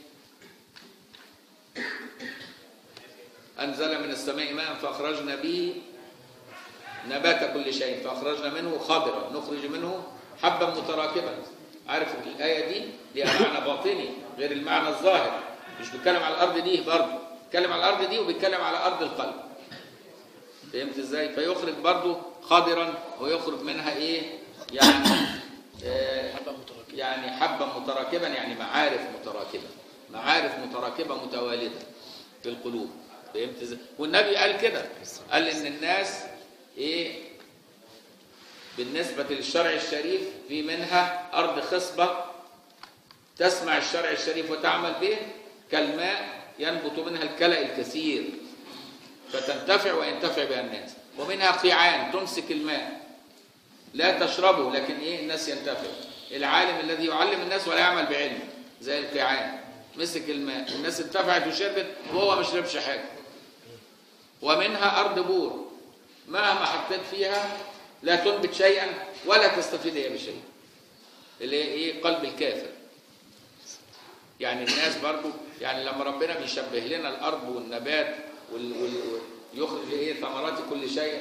أنزل من السماء ماء فأخرجنا به نبات كل شيء فأخرجنا منه خضرا نخرج منه حبا متراكبا عارف الآية دي ليها معنى باطني غير المعنى الظاهر مش بيتكلم على الأرض دي برضه بيتكلم على الأرض دي وبيتكلم على أرض القلب فهمت ازاي؟ فيخرج برضه خضرا ويخرج منها ايه؟ يعني آه يعني حبا متراكبا يعني معارف متراكبة معارف متراكبة متوالدة في القلوب فهمت ازاي؟ والنبي قال كده قال ان الناس ايه بالنسبة للشرع الشريف في منها أرض خصبة تسمع الشرع الشريف وتعمل به كالماء ينبت منها الكلأ الكثير فتنتفع وينتفع بها الناس ومنها قيعان تمسك الماء لا تشربه لكن ايه الناس ينتفع العالم الذي يعلم الناس ولا يعمل بعلمه زي القيعان مسك الماء الناس انتفعت وشربت وهو ما شربش حاجه ومنها ارض بور مهما حطيت فيها لا تنبت شيئا ولا تستفيد هي بشيء اللي هي ايه قلب الكافر يعني الناس برضو يعني لما ربنا بيشبه لنا الارض والنبات وال وال يخرج ايه ثمرات كل شيء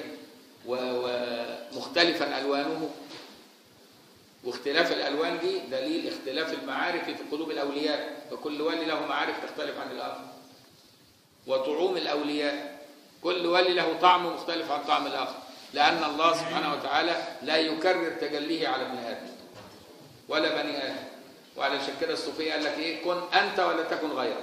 ومختلفا الوانه واختلاف الالوان دي دليل اختلاف المعارف في قلوب الاولياء فكل ولي له معارف تختلف عن الاخر وطعوم الاولياء كل ولي له طعم مختلف عن طعم الاخر لأن الله سبحانه وتعالى لا يكرر تجليه على ابن آدم ولا بني آدم وعلشان كده الصوفية قال لك إيه كن أنت ولا تكن غيرك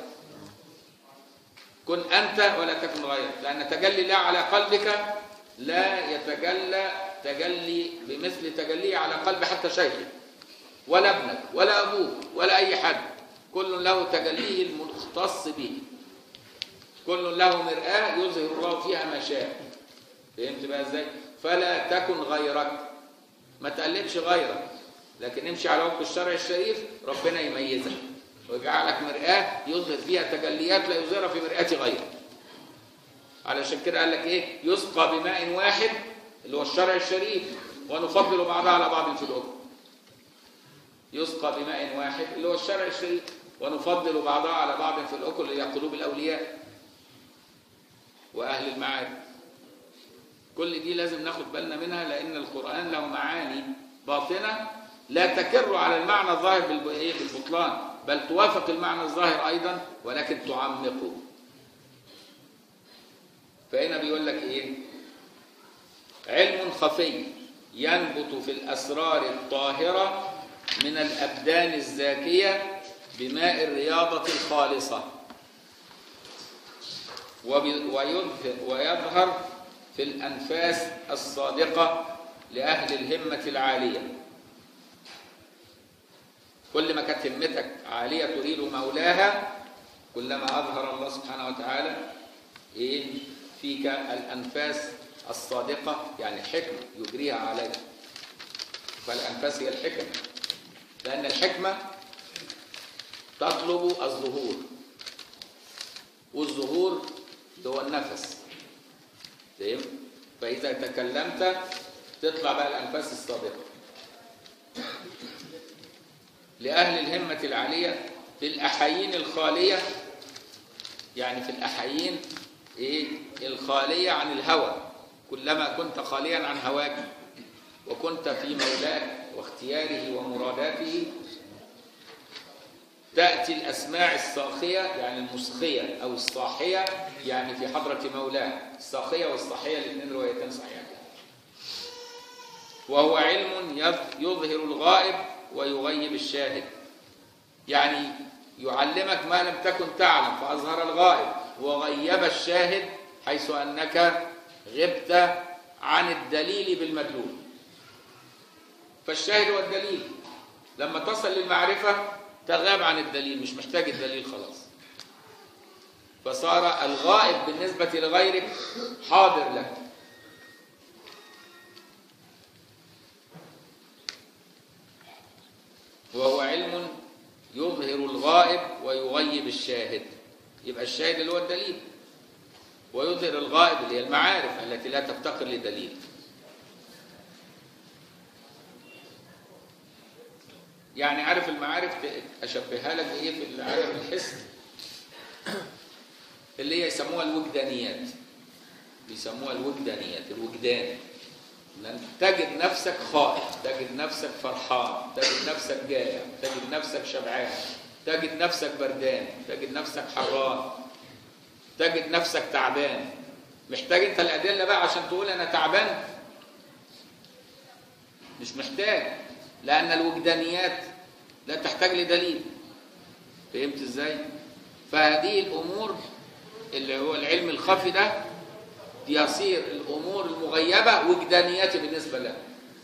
كن أنت ولا تكن غيرك لأن تجلي الله على قلبك لا يتجلى تجلي بمثل تجليه على قلب حتى شيخك ولا ابنك ولا أبوك ولا أي حد كل له تجليه المختص به كل له مرآة يظهر الله فيها ما شاء فهمت بقى ازاي فلا تكن غيرك ما تقلدش غيرك لكن امشي على وفق الشرع الشريف ربنا يميزك ويجعلك مرآة يظهر فيها تجليات لا يظهرها في مرآة غيرك علشان كده قال لك ايه يسقى بماء واحد اللي هو الشرع الشريف ونفضل بعضها على بعض في الأخرى يسقى بماء واحد اللي هو الشرع الشريف ونفضل بعضها على بعض في الأكل اللي هي قلوب الأولياء وأهل المعارف كل دي لازم ناخد بالنا منها لأن القرآن له معاني باطنة لا تكر على المعنى الظاهر بالبطلان بل توافق المعنى الظاهر أيضا ولكن تعمقه فهنا بيقول لك إيه علم خفي ينبت في الأسرار الطاهرة من الأبدان الزاكية بماء الرياضة الخالصة ويظهر في الأنفاس الصادقة لأهل الهمة العالية كل ما كانت همتك عالية تريد مولاها كلما أظهر الله سبحانه وتعالى إيه فيك الأنفاس الصادقة يعني حكمة يجريها عليك فالأنفاس هي الحكمة لأن الحكمة تطلب الظهور والظهور هو النفس فاهم فإذا تكلمت تطلع بقى الأنفاس الصادقة لأهل الهمة العالية في الأحايين الخالية يعني في الأحايين إيه الخالية عن الهوى كلما كنت خاليا عن هواك وكنت في مولاك واختياره ومراداته تأتي الأسماع الصاخية يعني المسخية أو الصاحية يعني في حضرة مولاه الصاخية والصاحية الاثنين روايتين صحيحة وهو علم يظهر الغائب ويغيب الشاهد يعني يعلمك ما لم تكن تعلم فأظهر الغائب وغيب الشاهد حيث أنك غبت عن الدليل بالمدلول فالشاهد هو الدليل لما تصل للمعرفة تغاب عن الدليل مش محتاج الدليل خلاص فصار الغائب بالنسبة لغيرك حاضر لك وهو علم يظهر الغائب ويغيب الشاهد يبقى الشاهد اللي هو الدليل ويظهر الغائب اللي هي المعارف التي لا تفتقر لدليل يعني عارف المعارف اشبهها لك بايه في العالم الحسي اللي هي يسموها الوجدانيات بيسموها الوجدانيات الوجدان لن تجد نفسك خائف تجد نفسك فرحان تجد نفسك جائع تجد نفسك شبعان تجد نفسك بردان تجد نفسك حران تجد نفسك تعبان محتاج انت الادله بقى عشان تقول انا تعبان مش محتاج لان الوجدانيات لا تحتاج لدليل فهمت ازاي فهذه الامور اللي هو العلم الخفي ده يصير الامور المغيبه وجدانيات بالنسبه له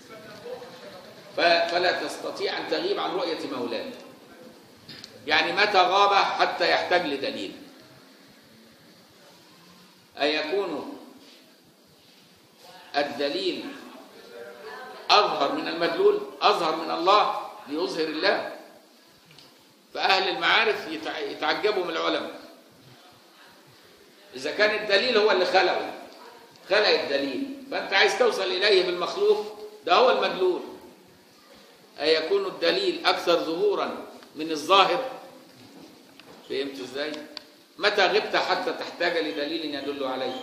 فلا تستطيع ان تغيب عن رؤيه مولاك يعني متى غاب حتى يحتاج لدليل أيكون الدليل أظهر من المدلول أظهر من الله ليظهر الله فأهل المعارف يتعجبوا من العلماء إذا كان الدليل هو اللي خلقه خلق الدليل فأنت عايز توصل إليه بالمخلوق ده هو المدلول أيكون الدليل أكثر ظهورا من الظاهر فهمت إزاي؟ متى غبت حتى تحتاج لدليل يدل عليه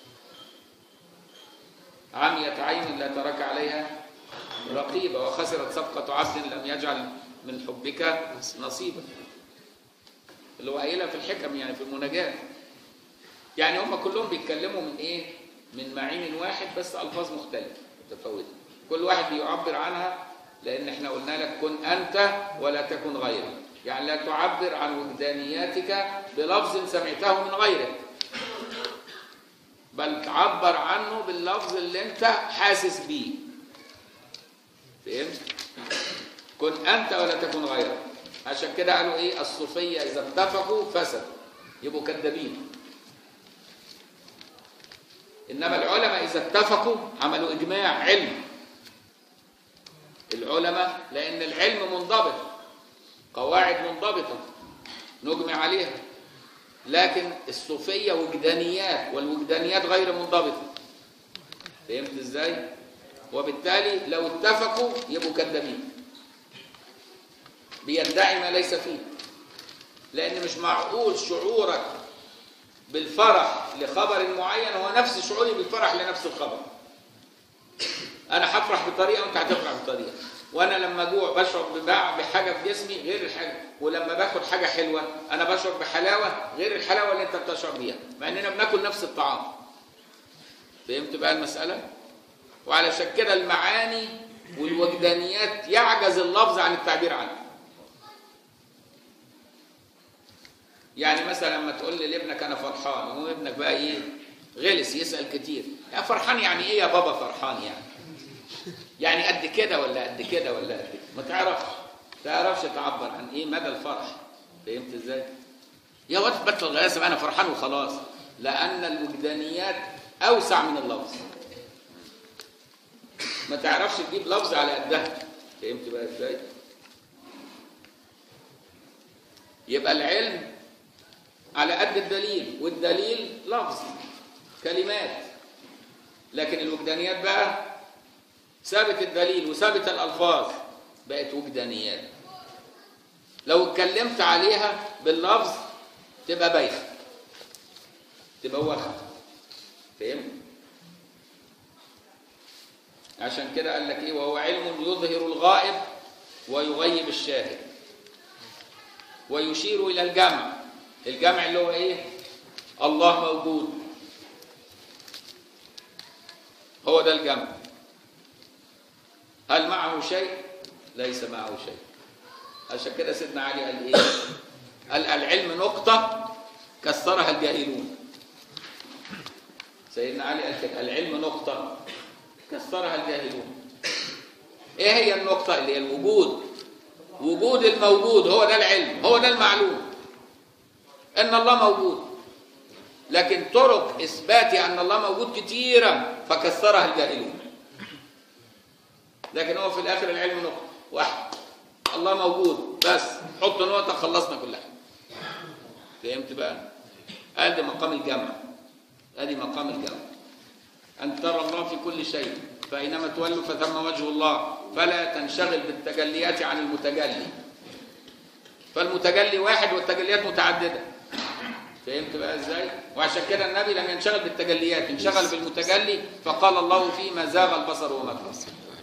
عميت عين لا ترك عليها رقيبة وخسرت صفقة عبد لم يجعل من حبك نصيبا اللي هو قايلها في الحكم يعني في المناجاة يعني هم كلهم بيتكلموا من ايه من معين واحد بس الفاظ مختلفة متفاوتة كل واحد بيعبر عنها لان احنا قلنا لك كن انت ولا تكن غيرك يعني لا تعبر عن وجدانياتك بلفظ سمعته من غيرك بل تعبر عنه باللفظ اللي انت حاسس بيه فهمت كن انت ولا تكن غيرك عشان كده قالوا ايه الصوفيه اذا اتفقوا فسدوا يبقوا كذابين انما العلماء اذا اتفقوا عملوا اجماع علم العلماء لان العلم منضبط قواعد منضبطه نجمع عليها لكن الصوفيه وجدانيات والوجدانيات غير منضبطه فهمت ازاي وبالتالي لو اتفقوا يبقوا كذابين بيدعي ما ليس فيه لان مش معقول شعورك بالفرح لخبر معين هو نفس شعوري بالفرح لنفس الخبر انا هفرح بطريقه وانت هتفرح بطريقه وانا لما اجوع بشعر بحاجه في جسمي غير الحاجه ولما باكل حاجه حلوه انا بشعر بحلاوه غير الحلاوه اللي انت بتشعر بيها مع اننا بناكل نفس الطعام فهمت بقى المساله وعلشان كده المعاني والوجدانيات يعجز اللفظ عن التعبير عنها يعني مثلا لما تقول لي لابنك انا فرحان هو ابنك بقى ايه غلس يسال كتير يا فرحان يعني ايه يا بابا فرحان يعني يعني قد كده ولا قد كده ولا قد كده ما تعرفش تعرفش تعبر عن ايه مدى الفرح فهمت ازاي يا واد بطل غلاسه انا فرحان وخلاص لان الوجدانيات اوسع من اللفظ ما تعرفش تجيب لفظ على قدها فهمت بقى ازاي يبقى العلم على قد الدليل والدليل لفظ كلمات لكن الوجدانيات بقى ثابت الدليل وثابت الالفاظ بقت وجدانيات لو اتكلمت عليها باللفظ تبقى بايخه تبقى وخم فهمت عشان كده قال لك ايه وهو علم يظهر الغائب ويغيب الشاهد ويشير الى الجمع الجمع اللي هو ايه الله موجود هو ده الجمع هل معه شيء ليس معه شيء عشان كده سيدنا علي قال ايه قال العلم نقطة كسرها الجاهلون سيدنا علي قال كده العلم نقطة كسرها الجاهلون ايه هي النقطة اللي هي الوجود وجود الموجود هو ده العلم هو ده المعلوم ان الله موجود لكن طرق اثبات ان الله موجود كتيرة فكسرها الجاهلون لكن هو في الاخر العلم نقطة واحد الله موجود بس حط نقطة خلصنا كل حاجة فهمت بقى؟ قال ده مقام الجمع ادي مقام الجمع ان ترى الله في كل شيء فاينما تولوا فثم وجه الله فلا تنشغل بالتجليات عن المتجلي فالمتجلي واحد والتجليات متعدده فهمت بقى ازاي وعشان كده النبي لم ينشغل بالتجليات انشغل بالمتجلي فقال الله فيما زاغ البصر وما طغى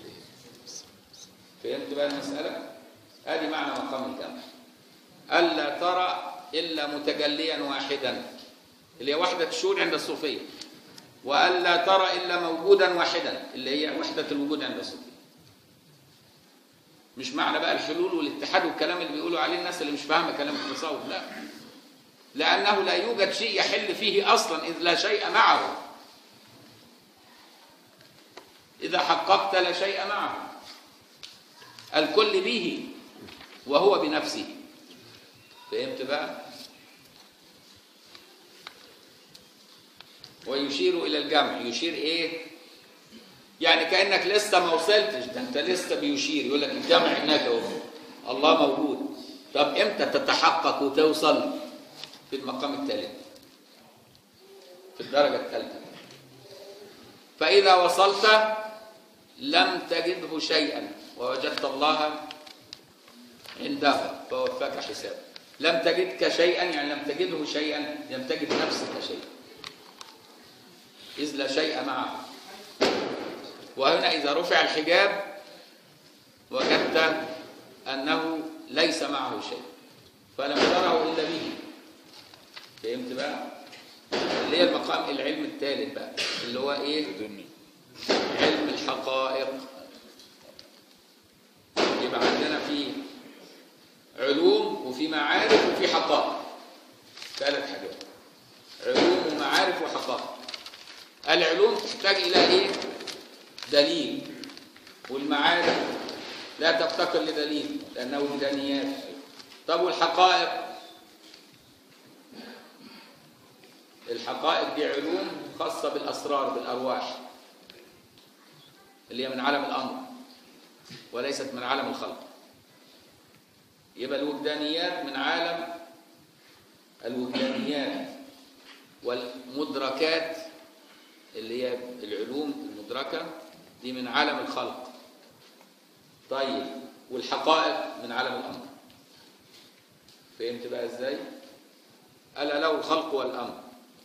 فهمت بقى المساله ادي معنى مقام الجمع الا ترى الا متجليا واحدا اللي هي وحده الشهود عند الصوفيه والا ترى الا موجودا واحدا اللي هي وحده الوجود عند الصوفيه مش معنى بقى الحلول والاتحاد والكلام اللي بيقولوا عليه الناس اللي مش فاهمه كلام التصوف لا لانه لا يوجد شيء يحل فيه اصلا اذ لا شيء معه اذا حققت لا شيء معه الكل به وهو بنفسه فهمت بقى ويشير الى الجمع يشير ايه يعني كانك لسه ما وصلتش ده انت لسه بيشير يقول لك الجمع هناك اهو الله موجود طب امتى تتحقق وتوصل في المقام الثالث في الدرجه الثالثه فاذا وصلت لم تجده شيئا ووجدت الله عنده فوفاك حسابه لم تجدك شيئا يعني لم تجده شيئا لم تجد نفسك شيئا إذ لا شيء معه وهنا إذا رفع الحجاب وجدت أنه ليس معه شيء فلم تره إلا به فهمت بقى؟ اللي هي المقام العلم الثالث بقى اللي هو إيه؟ علم الحقائق يبقى عندنا في علوم وفي معارف وفي حقائق ثلاث حاجات علوم ومعارف وحقائق العلوم تحتاج إلى إيه؟ دليل والمعارف لا تفتقر لدليل لأنه بدنيات طب والحقائق الحقائق دي علوم خاصة بالأسرار بالأرواح اللي هي من عالم الأمر وليست من عالم الخلق يبقى الوجدانيات من عالم الوجدانيات والمدركات اللي هي العلوم المدركة دي من عالم الخلق طيب والحقائق من عالم الأمر فهمت بقى ازاي ألا له الخلق والأمر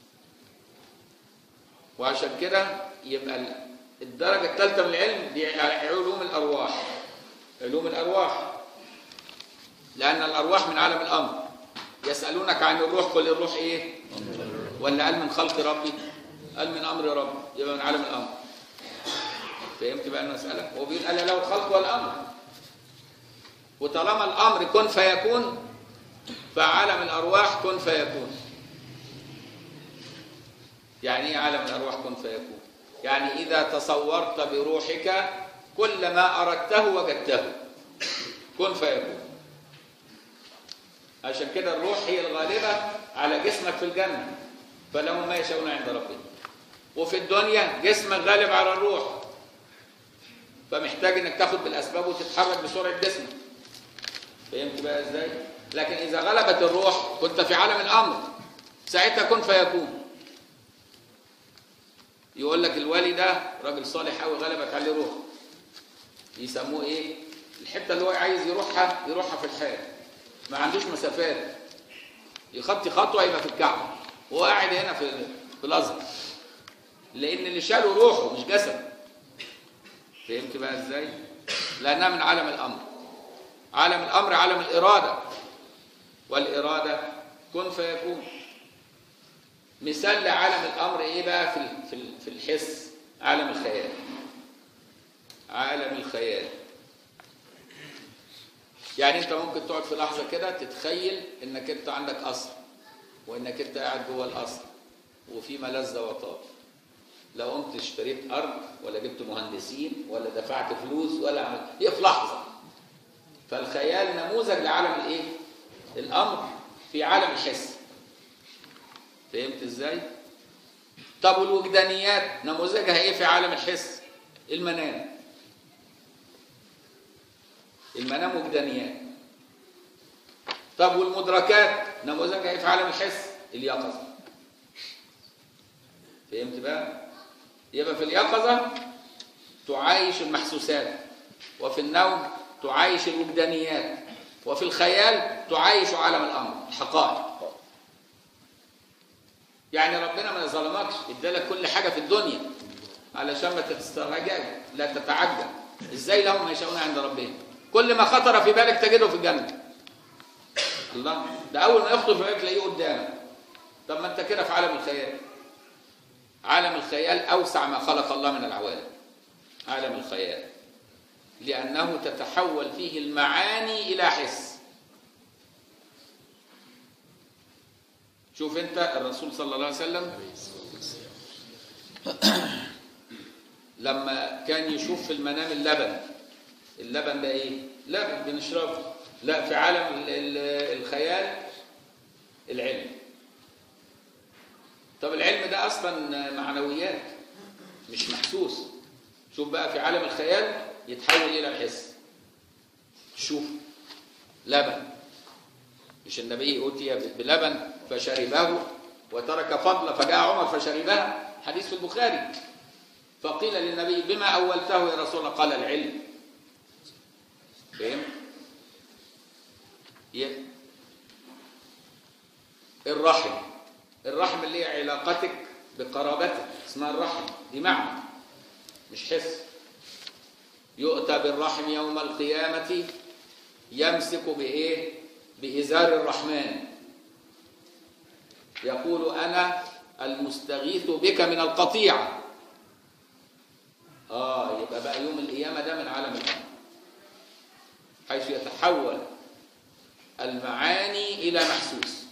وعشان كده يبقى الدرجة الثالثة من العلم دي علوم الأرواح علوم الأرواح لأن الأرواح من عالم الأمر يسألونك عن الروح قل الروح إيه ولا قال من خلق ربي قال من أمر ربي يبقى من عالم الأمر فهمت بقى المسألة هو بيقول ألا له الخلق والأمر وطالما الأمر كن فيكون فعالم الأرواح كن فيكون يعني ايه عالم الأرواح كن فيكون يعني إذا تصورت بروحك كل ما أردته وجدته كن فيكون عشان كده الروح هي الغالبة على جسمك في الجنة فلهم ما يشاءون عند ربهم وفي الدنيا جسمك غالب على الروح فمحتاج انك تاخد بالاسباب وتتحرك بسرعه جسمك فهمت بقى ازاي لكن اذا غلبت الروح كنت في عالم الامر ساعتها كن فيكون يقول لك الوالي ده راجل صالح قوي غلبت عليه روح يسموه ايه الحته اللي هو عايز يروحها يروحها في الحال ما عندوش مسافات يخطي خطوه يبقى في الكعبه وهو قاعد هنا في في الازهر لان اللي شاله روحه مش جسد فهمت بقى ازاي لانها من عالم الامر عالم الامر عالم الاراده والاراده كن فيكون مثال لعالم الامر ايه بقى في في في الحس عالم الخيال عالم الخيال يعني انت ممكن تقعد في لحظه كده تتخيل انك انت عندك قصر وانك انت قاعد جوه القصر وفي ملذه وطاب لا قمت اشتريت ارض ولا جبت مهندسين ولا دفعت فلوس ولا عملت هي في لحظه فالخيال نموذج لعالم الايه الامر في عالم الحس فهمت ازاي طب والوجدانيات نموذجها ايه في عالم الحس المنام المنام وجدانيات طب والمدركات نموذجها ايه في عالم الحس اليقظه فهمت بقى يبقى في اليقظه تعايش المحسوسات وفي النوم تعايش الوجدانيات وفي الخيال تعايش عالم الامر الحقائق يعني ربنا ما ظلمكش ادالك كل حاجه في الدنيا علشان ما تستعجل لا تتعجل ازاي لهم ما يشاءون عند ربهم كل ما خطر في بالك تجده في الجنه الله ده اول ما يخطر في بالك تلاقيه قدامك طب ما انت كده في عالم الخيال عالم الخيال اوسع ما خلق الله من العوالم عالم الخيال لانه تتحول فيه المعاني الى حس شوف انت الرسول صلى الله عليه وسلم لما كان يشوف في المنام اللبن اللبن ده ايه لبن بنشربه لا في عالم ال- ال- الخيال العلم طب العلم ده اصلا معنويات مش محسوس شوف بقى في عالم الخيال يتحول الى الحس شوف لبن مش النبي اوتي بلبن فشربه وترك فضل فجاء عمر فشربها حديث في البخاري فقيل للنبي بما اولته يا رسول الله قال العلم فهم ي- الرحم الرحم اللي هي علاقتك بقرابتك اسمها الرحم دي معنى مش حس يؤتى بالرحم يوم القيامة يمسك بإيه؟ بإزار الرحمن يقول أنا المستغيث بك من القطيعة آه يبقى بقى يوم القيامة ده من عالم الأمر حيث يتحول المعاني إلى محسوس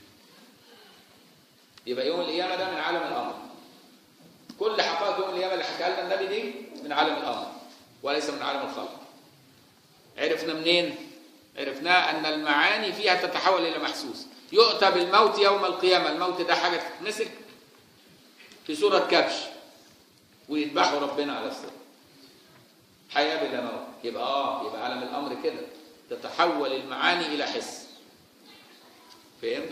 يبقى يوم القيامة ده من عالم الأمر كل حقائق يوم القيامة اللي حكاها لنا النبي دي من عالم الأمر وليس من عالم الخلق عرفنا منين؟ عرفناه أن المعاني فيها تتحول إلى محسوس يؤتى بالموت يوم القيامة الموت ده حاجة تتمسك في صورة كبش ويذبحوا ربنا على الصورة حياة بلا موت يبقى آه يبقى عالم الأمر كده تتحول المعاني إلى حس فهمت؟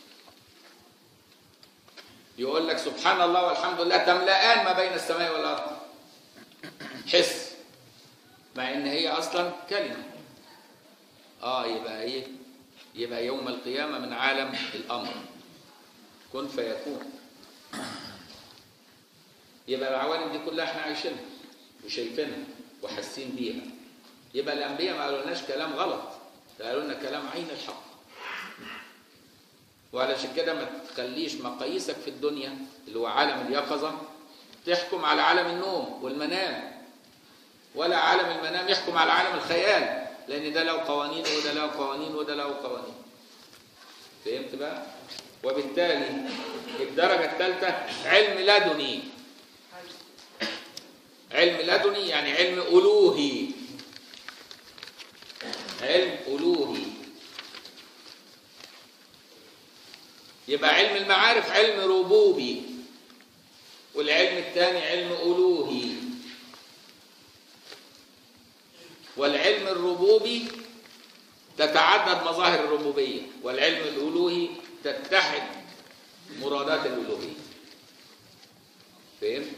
يقول لك سبحان الله والحمد لله تملأان ما بين السماء والأرض حس مع ان هي اصلا كلمه اه يبقى ايه يبقى يوم القيامه من عالم الامر كن فيكون يبقى العوالم دي كلها احنا عايشينها وشايفينها وحاسين بيها يبقى الانبياء ما قالولناش كلام غلط ده قالوا لنا كلام عين الحق وعلشان كده ما تخليش مقاييسك في الدنيا اللي هو عالم اليقظه تحكم على عالم النوم والمنام ولا عالم المنام يحكم على عالم الخيال لان ده له قوانين وده له قوانين وده له قوانين فهمت بقى وبالتالي الدرجه الثالثه علم لدني علم لدني يعني علم الوهي علم الوهي يبقى علم المعارف علم ربوبي والعلم الثاني علم الوهي والعلم الربوبي تتعدد مظاهر الربوبية والعلم الألوهي تتحد مرادات الألوهية فهمت؟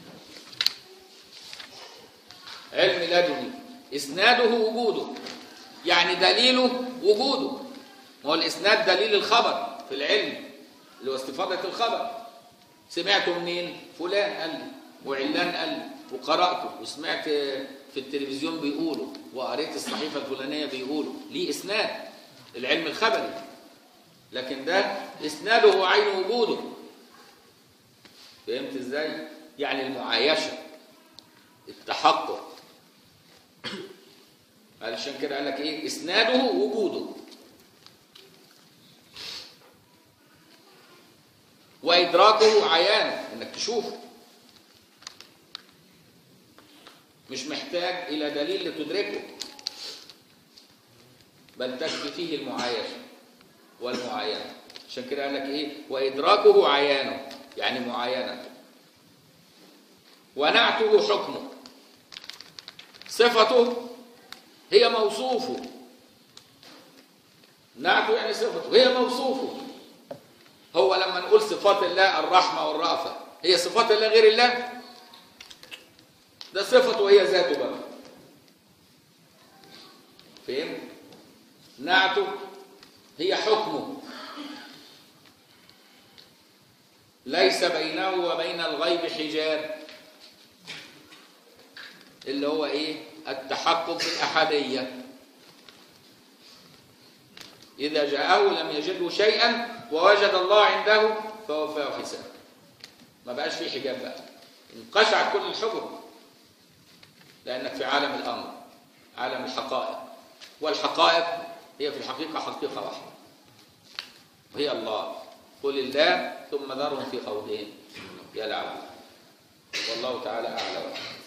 علم لدني إسناده وجوده يعني دليله وجوده ما هو الإسناد دليل الخبر في العلم اللي هو استفاضة الخبر سمعته منين؟ فلان قال لي وعلان قال لي وقرأته وسمعت في التلفزيون بيقولوا وقريت الصحيفة الفلانية بيقولوا ليه إسناد العلم الخبري لكن ده إسناده هو عين وجوده فهمت إزاي؟ يعني المعايشة التحقق علشان كده قال لك إيه؟ إسناده وجوده وإدراكه عيانه إنك تشوفه مش محتاج إلى دليل لتدركه بل تكفي فيه المعايشة والمعاينة عشان كده قال لك إيه وإدراكه عيانه يعني معاينة ونعته حكمه صفته هي موصوفه نعته يعني صفته هي موصوفه هو لما نقول صفات الله الرحمة والرأفة هي صفات الله غير الله ده صفته وهي ذاته بقى فهم نعته هي حكمه ليس بينه وبين الغيب حجاب اللي هو ايه التحقق في الأحدية إذا جاءه لم يجده شيئا ووجد الله عنده فوفاه حسابه ما بقاش فيه حجاب بقى انقشع كل الحكم لأنك في عالم الأمر عالم الحقائق والحقائق هي في الحقيقة حقيقة واحدة وهي الله قل الله ثم ذرهم في خوضهم يلعبون والله تعالى أعلم